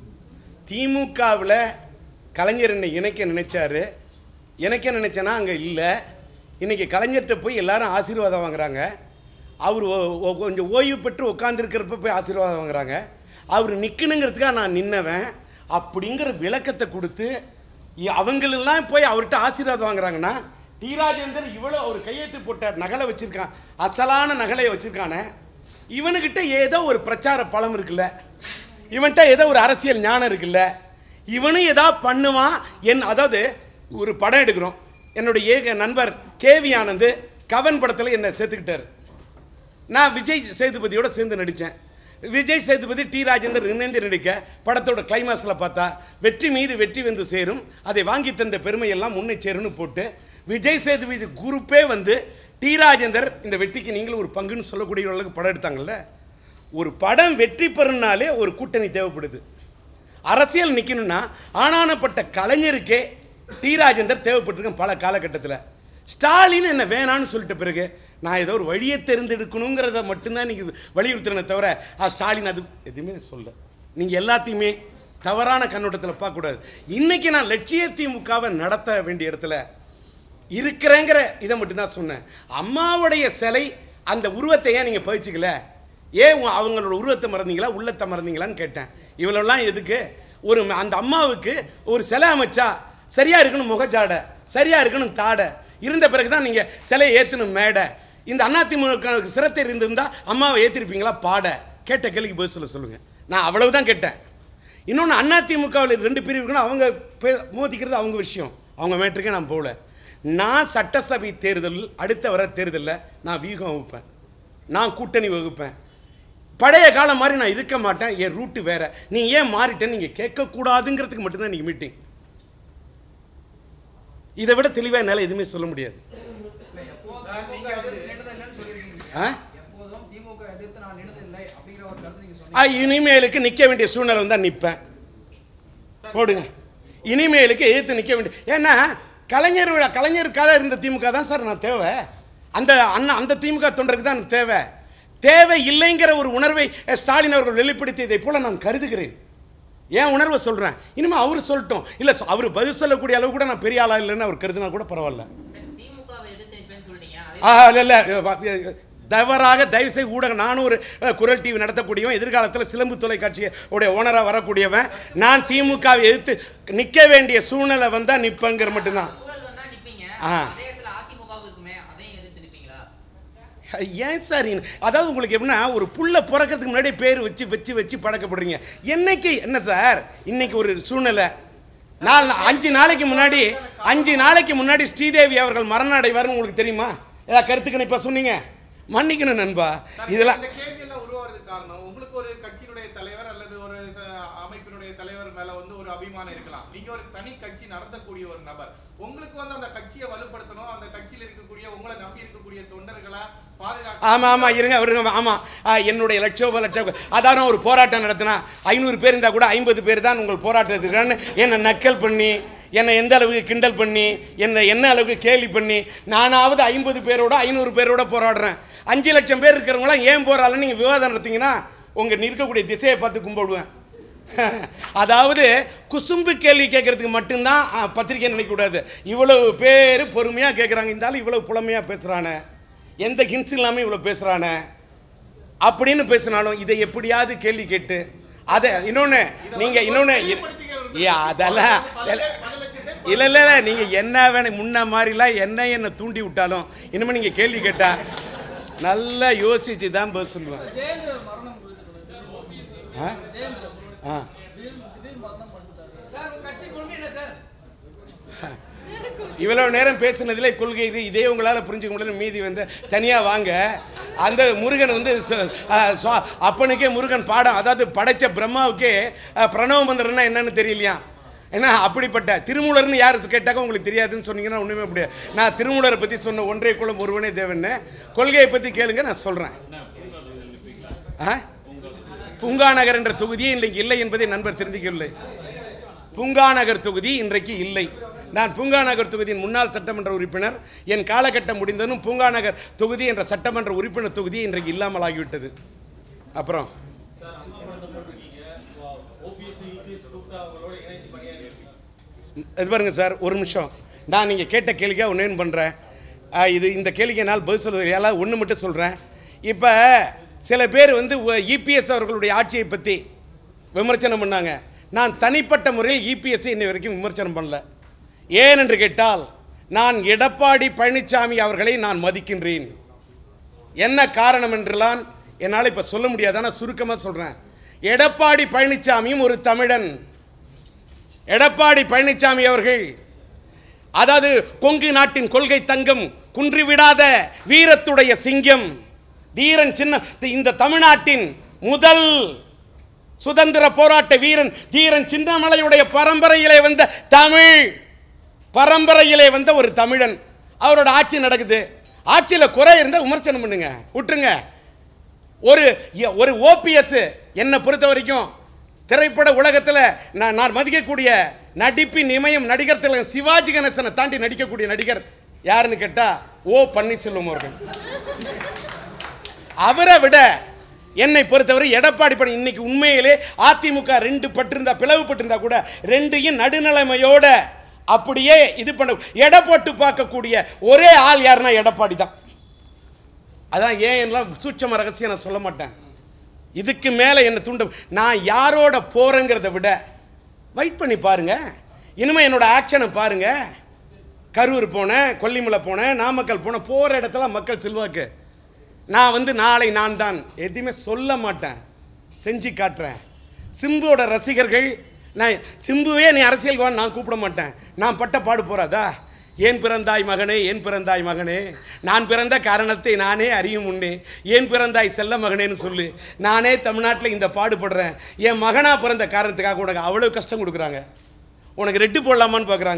திமுகவில் கலைஞர் என்னை இணைக்க நினைச்சாரு இணைக்க நினைச்சேன்னா அங்கே இல்லை இன்னைக்கு கலைஞர்கிட்ட போய் எல்லாரும் ஆசீர்வாதம் வாங்குறாங்க அவர் ஓ- ஓ- கொஞ்சம் ஓய்வு பெற்று உட்காந்துருக்கிறப்ப போய் ஆசீர்வாதம் வாங்குறாங்க அவர் நிற்கணுங்கிறதுக்காக நான் நின்னவன் அப்படிங்கிற விளக்கத்தை கொடுத்து இ- அவங்களெல்லாம் போய் அவர்கிட்ட ஆசீர்வாதம் வாங்குறாங்கன்னா டி ராஜேந்தர் இவ்வளோ ஒரு கையெழுத்து போட்ட நகலை வச்சிருக்கான் அசலான நகலை வச்சிருக்கானே இவனுக்கிட்ட ஏதோ ஒரு பிரச்சார பலம் இருக்குல்ல இவன்கிட்ட ஏதோ ஒரு அரசியல் ஞானம் இருக்குல்ல இவனும் ஏதோ பண்ணுவான் என் அதாவது ஒரு படம் எடுக்கிறோம் என்னுடைய ஏக நண்பர் கேவி ஆனந்த் கவன் படத்தில் என்னை சேர்த்துக்கிட்டார் நான் விஜய் சேதுபதியோட சேர்ந்து நடித்தேன் விஜய் சேதுபதி டி ராஜேந்தர் இணைந்து நடிக்க படத்தோட கிளைமாஸில் பார்த்தா வெற்றி மீது வெற்றி வந்து சேரும் அதை வாங்கி தந்த பெருமையெல்லாம் முன்னே சேரும்னு போட்டு விஜய் சேதுபதி குரூப்பே வந்து டி ராஜேந்தர் இந்த வெற்றிக்கு நீங்களும் ஒரு பங்குன்னு சொல்லக்கூடிய அளவுக்கு படம் எடுத்தாங்கல்ல ஒரு படம் வெற்றி பெறுனாலே ஒரு கூட்டணி தேவைப்படுது அரசியல் நிற்கணும்னா ஆனானப்பட்ட கலைஞருக்கே டி ராஜேந்தர் தேவைப்பட்டிருக்கேன் பல காலகட்டத்தில் ஸ்டாலின் என்ன வேணான்னு சொல்லிட்ட பிறகு நான் ஏதோ ஒரு வழியை தெரிந்தெடுக்கணுங்கிறத மட்டும்தான் நீங்கள் வலியுறுத்தினே தவிர ஆ ஸ்டாலின் அது எதுவுமே சொல்ல நீங்கள் எல்லாத்தையுமே தவறான கண்ணோட்டத்தில் பார்க்கக்கூடாது இன்னைக்கு நான் லட்சிய திமுகவை நடத்த வேண்டிய இடத்துல இருக்கிறேங்கிற இதை மட்டும்தான் சொன்னேன் அம்மாவுடைய சிலை அந்த உருவத்தை ஏன் நீங்கள் பயிற்சிக்கல ஏன் உங்க- அவங்களோட உருவத்தை மறந்தீங்களா உள்ளத்தை மறந்தீங்களான்னு கேட்டேன் இவ்வளோலாம் எதுக்கு ஒரு ம- அந்த அம்மாவுக்கு ஒரு சிலை அமைச்சா சரியா இருக்கணும் முகஜாடை சரியா இருக்கணும் தாடை இருந்த பிறகு தான் நீங்கள் சிலையை ஏற்றணும் மேடை இந்த அதிமுக சிரத்தை இருந்திருந்தா அம்மாவை ஏற்றிருப்பீங்களா பாட கேட்ட கேள்விக்கு பதில் சொல்ல சொல்லுங்கள் நான் அவ்வளவுதான் கேட்டேன் இன்னொன்று அதிமுகவில் ரெண்டு பிரிவு இருக்குன்னா அவங்க பே- மோதிக்கிறது அவங்க விஷயம் அவங்க மேட்டருக்கே நான் போகல நான் சட்டசபை தேர்தல் அடுத்த வர தேர்தலில் நான் வியூகம் வகுப்பேன் நான் கூட்டணி வகுப்பேன் பழைய காலம் மாதிரி நான் இருக்க மாட்டேன் என் ரூட்டு வேற நீ ஏன் மாறிட்டேன்னு நீங்கள் கேட்கக்கூடாதுங்கிறதுக்கு மட்டும்தான் நீங்கள் மீட்டிங் இதை விட தெளிவாக என்னால் எதுவுமே சொல்ல முடியாது இல்ல, எப்போதும் திமுக எதிர்த்து நின்றதில்லைன்னு சொல்லியிருக்கீங்க ஆ? எப்போதும் திமுக எதிர்த்து நான் நின்றதில்லை அப்படிங்கிற ஒரு கருத்து நீங்க ஆ, சொன்னீங்க இனிமேலுக்கு நிற்க வேண்டிய சூழ்நிலை வந்தால் நிற்பேன் போடுங்க இனிமேலுக்கு எதிர்த்து நிற்க வேண்டிய ஏன்னா கலைஞர் விழா கலைஞருக்காக இருந்த திமுக தான் சார் நான் தேவை அந்த அண்ணா அந்த திமுக தொண்டருக்கு தான் எனக்கு தேவை தேவை இல்லைங்கிற ஒரு உணர்வை அஹ், ஸ்டாலின் அவர்கள் வெளிப்படுத்தியதை போல நான் கருதுகிறேன் ஏன் உணர்வை சொல்கிறேன் இனிமேல் அவர் சொல்லட்டும் இல்லை அவர் பதில் சொல்லக்கூடிய அளவு கூட நான் பெரிய ஆளா இல்லைன்னு அவர் கருதினா கூட பரவாயில்ல திமுகவை எதிர்த்து நிற்பேன்னு சொல்லிட்டீங்க அதே ஆ இல்லை இல்லை தவறாக தயவுசெய்து ஊடகம் நானும் ஒரு அஹ், குரல் டிவி நடத்தக்கூடியவன் எதிர்காலத்தில் சிலம்பு தொலைக்காட்சி உடைய ஓனராக வரக்கூடியவன் நான் திமுகவை எதிர்த்து நிற்க வேண்டிய சூழ்நிலை வந்தால் நிற்பேங்கிற மட்டும்தான் சூழல் வந்தா நிப்பீங்க ஆ. அதே இடத்துல அதிமுக இருக்குமே அதையும் எதிர்த்து நிப்பீங்களா ஏன் சார் இந்த- அதாவது உங்களுக்கு எப்படின்னா ஒரு புள்ள பிறக்கிறதுக்கு முன்னாடி பேர் வச்சு வச்சு வச்சு பழக்கப்படுறீங்க என்னைக்கு என்ன சார் இன்னைக்கு ஒரு சூழ்நிலை நாலு அஞ்சு நாளைக்கு முன்னாடி அஞ்சு நாளைக்கு முன்னாடி ஸ்ரீதேவி அவர்கள் மரணம் அடைவார்னு உங்களுக்கு தெரியுமா ஏதாவது கருத்துக்கு இப்போ சொன்னீங்க மன்னிக்கணும் நண்பா சார், இதெல்லாம் இந்த கேள்வி எல்லாம் உருவாகிறதுக்கு காரணம் உங்களுக்கு ஒரு கட்சியினுடைய தலைவர் அல்லது ஒரு அஹ், அமைப்பினுடைய தலைவர் மேல வந்து ஒரு அபிமானம் இருக்கலாம் நீங்க ஒரு தனி கட்சி நடத்தக்கூடிய ஒரு நபர் உங்களுக்கு வந்து அந்த கட்சியை வலுப்படுத்தணும் அந்த கட்சியில இருக்கக்கூடிய உங்களை நம்பி இருக்கக்கூடிய தொண்டர்களை பாதுகாக்க ஆமாம் ஆமாம் இருங்க இருங்க ஆமாம் என்னுடைய லட்சோப லட்சம் அதான் நான் ஒரு போராட்டம் நடத்தினா ஐநூறு பேர் இருந்தால் கூட ஐம்பது பேர் தான் உங்கள் போராட்டத்துக்கான என்னை நக்கல் பண்ணி என்னை எந்த அளவுக்கு கிண்டல் பண்ணி என்னை என்ன அளவுக்கு கேலி பண்ணி நானாவது ஐம்பது பேரோட ஐநூறு பேரோட போராடுறேன் அஞ்சு லட்சம் பேர் இருக்கிறவங்களாம் ஏன் போராடலன்னு நீங்கள் விவாதம் நடத்திங்கன்னா உங்கள் இருக்கக்கூடிய திசையை பார்த்து கும்பிடுவேன் அதாவது குசும்பு கேள்வி கேட்கறதுக்கு மட்டும்தான் ஆ, பத்திரிக்கை நினைக்கக்கூடாது இவ்வளவு பேர் பொறுமையாக கேட்குறாங்க இருந்தாலும் இவ்வளவு புலமையாக பேசுகிறானே எந்த ஹின்ஸ் இல்லாமல் இவ்வளோ பேசுகிறானே அப்படின்னு பேசினாலும் இதை எப்படியாவது கேள்வி கேட்டு அதை இன்னொன்று நீங்கள் இன்னொன்று ஏ அதெல்லாம் இல்லை இல்லை இல்லை நீங்கள் என்ன வேணும் முன்ன மாதிரிலாம் என்ன என்ன தூண்டி விட்டாலும் இனிமேல் நீங்கள் கேள்வி கேட்டால் நல்லா யோசிச்சு தான் பதில் சொல்லுவேன் ஜெயேந்திரன் மரணம் குறித்து சொல்லுங்க ஆ ஜெயேந்திரன் ஆ திடீர் திடீர் மரணம் பண்ணிட்டாரு சார் உங்க கட்சி கொள்கை என்ன சார் இவ்வளவு நேரம் பேசுனதுல கொள்கை இது இதே உங்களால் புரிஞ்சுக்க முடியல மீதி வந்து தனியாக வாங்க அந்த முருகன் வந்து ச- ஆ, சுவா- அப்பனுக்கே முருகன் பாடம் அதாவது படைச்ச பிரம்மாவுக்கே ஆ, பிரணவ மந்திரம்னா என்னன்னு தெரியலையா ஏன்னா அப்படிப்பட்ட திருமூலர்னு யார் கேட்டாக்க உங்களுக்கு தெரியாதுன்னு சொன்னீங்கன்னா ஒன்றுமே முடியாது நான் திருமூலரை பற்றி சொன்ன ஒன்றே குலம் ஒருவனே தேவன்னு கொள்கையை பற்றி கேளுங்க நான் சொல்கிறேன் ஆ பூங்கா நகர் என்ற தொகுதியே இன்றைக்கு இல்லை என்பதை நண்பர் தெரிஞ்சுக்கவில்லை பூங்கா நகர் தொகுதி இன்றைக்கு இல்லை நான் பூங்கா நகர் தொகுதியின் முன்னாள் சட்டமன்ற உறுப்பினர் என் காலகட்டம் முடிந்ததும் பூங்கா நகர் தொகுதி என்ற சட்டமன்ற உறுப்பினர் தொகுதி இன்றைக்கு இல்லாமல் ஆகிவிட்டது அப்புறம் இது பாருங்க சார் ஒரு நிமிஷம் நான் நீங்கள் கேட்ட கேள்விக்காக ஒன்று பண்ணுறேன் இது இந்த கேள்விக்கு என்னால் பதில் சொல்வது எல்லாம் ஒன்று மட்டும் சொல்கிறேன் இப்போ சில பேர் வந்து இபிஎஸ் அவர்களுடைய ஆட்சியை பற்றி விமர்சனம் பண்ணாங்க நான் தனிப்பட்ட முறையில் இபிஎஸ்ஸை இன்னை வரைக்கும் விமர்சனம் பண்ணல ஏன் என்று கேட்டால் நான் எடப்பாடி பழனிசாமி அவர்களை நான் மதிக்கின்றேன் என்ன காரணம் என்றெல்லாம் என்னால் இப்போ சொல்ல முடியாது ஆனால் சுருக்கமாக சொல்கிறேன் எடப்பாடி பழனிசாமியும் ஒரு தமிழன் எடப்பாடி பழனிசாமி அவர்கள் அதாவது கொங்கு நாட்டின் கொள்கை தங்கம் குன்றிவிடாத வீரத்துடைய சிங்கம் தீரன் சின்ன இந்த தமிழ்நாட்டின் முதல் சுதந்திர போராட்ட வீரன் தீரன் சின்னமலையுடைய பரம்பரையிலே வந்த தமிழ் பரம்பரையிலே வந்த ஒரு தமிழன் அவரோட ஆட்சி நடக்குது ஆட்சியில் குறை இருந்தால் விமர்சனம் பண்ணுங்க விட்டுருங்க ஒரு ஒரு ஓபிஎஸ் என்னை பொறுத்த வரைக்கும் திரைப்பட உலகத்தில் நான் நான் மதிக்கக்கூடிய நடிப்பின் இமயம் நடிகர் திலகம் சிவாஜி கணேசனை தாண்டி நடிக்கக்கூடிய நடிகர் யாருன்னு கேட்டால் ஓ பன்னீர்செல்வம் அவர்கள் அவரை விட என்னை பொறுத்தவரை எடப்பாடி படம் இன்னைக்கு உண்மையிலே அதிமுக ரெண்டு பட்டிருந்தா பிளவுபட்டிருந்தா கூட ரெண்டையும் நடுநிலைமையோட அப்படியே இது பண்ண எடை போட்டு பார்க்கக்கூடிய ஒரே ஆள் யாருன்னா எடப்பாடி தான் அதான் ஏன் எல்லாம் சூட்சம ரகசியம் நான் சொல்ல மாட்டேன் இதுக்கு மேலே என்ன தூண்டும் நான் யாரோட போகிறேங்கிறத விட வெயிட் பண்ணி பாருங்க இனிமேல் என்னோட ஆக்ஷனை பாருங்க கரூர் போனேன் கொல்லிமலை போனேன் நாமக்கல் போனேன் போகிற இடத்துல மக்கள் செல்வாக்கு நான் வந்து நாளை நான் தான் எதுவுமே சொல்ல மாட்டேன் செஞ்சு காட்டுறேன் சிம்புவோட ரசிகர்கள் நான் சிம்புவே நீ அரசியல் வா நான் கூப்பிட மாட்டேன் நான் பட்ட பாடு போறாதா ஏன் பிறந்தாய் மகனே ஏன் பிறந்தாய் மகனே நான் பிறந்த காரணத்தை நானே அறியும் முன்னே ஏன் பிறந்தாய் செல்ல மகனேன்னு சொல்லு நானே தமிழ்நாட்டில் இந்த பாடுபடுறேன் என் மகனாக பிறந்த காரணத்துக்காக உனக்கு அவ்வளோ கஷ்டம் கொடுக்குறாங்க உனக்கு ரெட்டு போடலாமான்னு பார்க்குறாங்க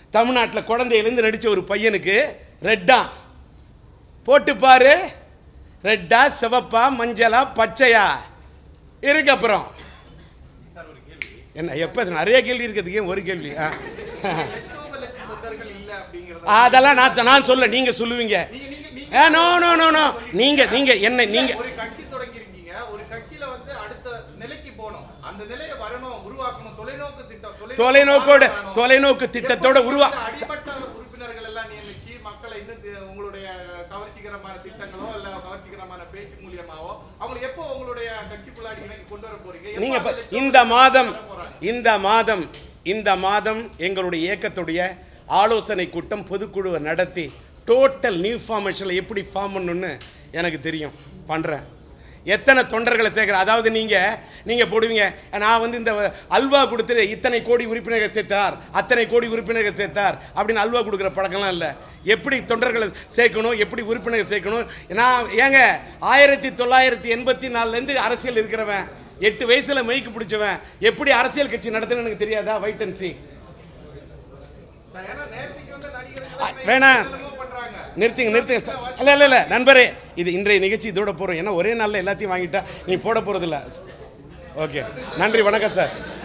தமிழ்நாட்டில் குழந்தையிலேருந்து நடித்த ஒரு பையனுக்கு ரெட்டா போட்டு பாரு ரெட்டா சிவப்பா மஞ்சளா பச்சையா இருக்கு அப்புறம் சார் ஒரு கேள்வி என்ன எப்போ நிறைய கேள்வி இருக்கிறதுக்கு ஏன் ஒரு கேள்வி ஆ லட்சோப லட்ச தொண்டர்கள் இல்ல அப்படிங்கறது அதெல்லாம் நான் நான் சொல்ல நீங்க சொல்லுவீங்க நீங்க நீங்க நீங்க ஏ நோ நோ நோ நோ நீங்க நீங்க என்ன நீங்க ஒரு கட்சி தொடங்கி இருக்கீங்க ஒரு கட்சியில வந்து அடுத்த நிலைக்கு போகணும் அந்த நிலையை வரணும் உருவாக்கணும் தொலைநோக்கு திட்டம் தொலைநோக்கோட பார்வை வரணும். தொலைநோக்கு திட்டத்தோட எப்போ உருவா இந்த அடிமட்ட உறுப்பினர்கள் எல்லாம் நியமிச்சு மக்களை இன்னும் தி- உங்களுடைய கவர்ச்சிகரமான திட்டங்களோ இல்ல கவர்ச்சிகரமான பேச்சு மூலியமாவோ அவங்களை எப்போ உங்களுடைய கட்சிக்குள்ளாடி இணைக்கு கொண்டு வர போறீங்க எப்போ நீங்க அந்த ப- லட்சோப இந்த மாதம் வர போறாங்க? இந்த மாதம் இந்த மாதம் எங்களுடைய இயக்கத்துடைய ஆலோசனை கூட்டம் பொதுக்குழுவை நடத்தி டோட்டல் நியூ ஃபார்மேஷனில் எப்படி ஃபார்ம் பண்ணணும்னு எனக்கு தெரியும் பண்ணுறேன் எத்தனை தொண்டர்களை சேர்க்குற அதாவது நீங்கள் நீங்கள் போடுவீங்க நான் வந்து இந்த அல்வா கொடுத்துட்டு இத்தனை கோடி உறுப்பினர்கள் சேர்த்தார் அத்தனை கோடி உறுப்பினர்கள் சேர்த்தார் அப்படின்னு அல்வா கொடுக்குற பழக்கம்லாம் இல்லை எப்படி தொண்டர்களை சேர்க்கணும் எப்படி உறுப்பினர்கள் சேர்க்கணும் நான் ஏங்க ஆயிரத்தி தொள்ளாயிரத்தி எண்பத்தி நாலுலேருந்து அரசியல் இருக்கிறவன் எட்டு வயசுல மைக்கு பிடிச்சவன் எப்படி அரசியல் கட்சி நடத்தணும்னு எனக்கு தெரியாதா வைட் அண்ட் சி சார், ஏன்னா நேத்துக்கு வந்து நடிகர்கள் அ, எல்லாம் வேணாம். என்னென்னமோ பண்றாங்க நிறுத்துங்க நிறுத்துங்க இல்லை இல்லை இல்லை நண்பரே இது இன்றைய நிகழ்ச்சி இதோட போகிறோம் ஏன்னா ஒரே நாளில் எல்லாத்தையும் வாங்கிட்டா நீ போட போகிறதில்ல ஓகே நன்றி வணக்கம் சார்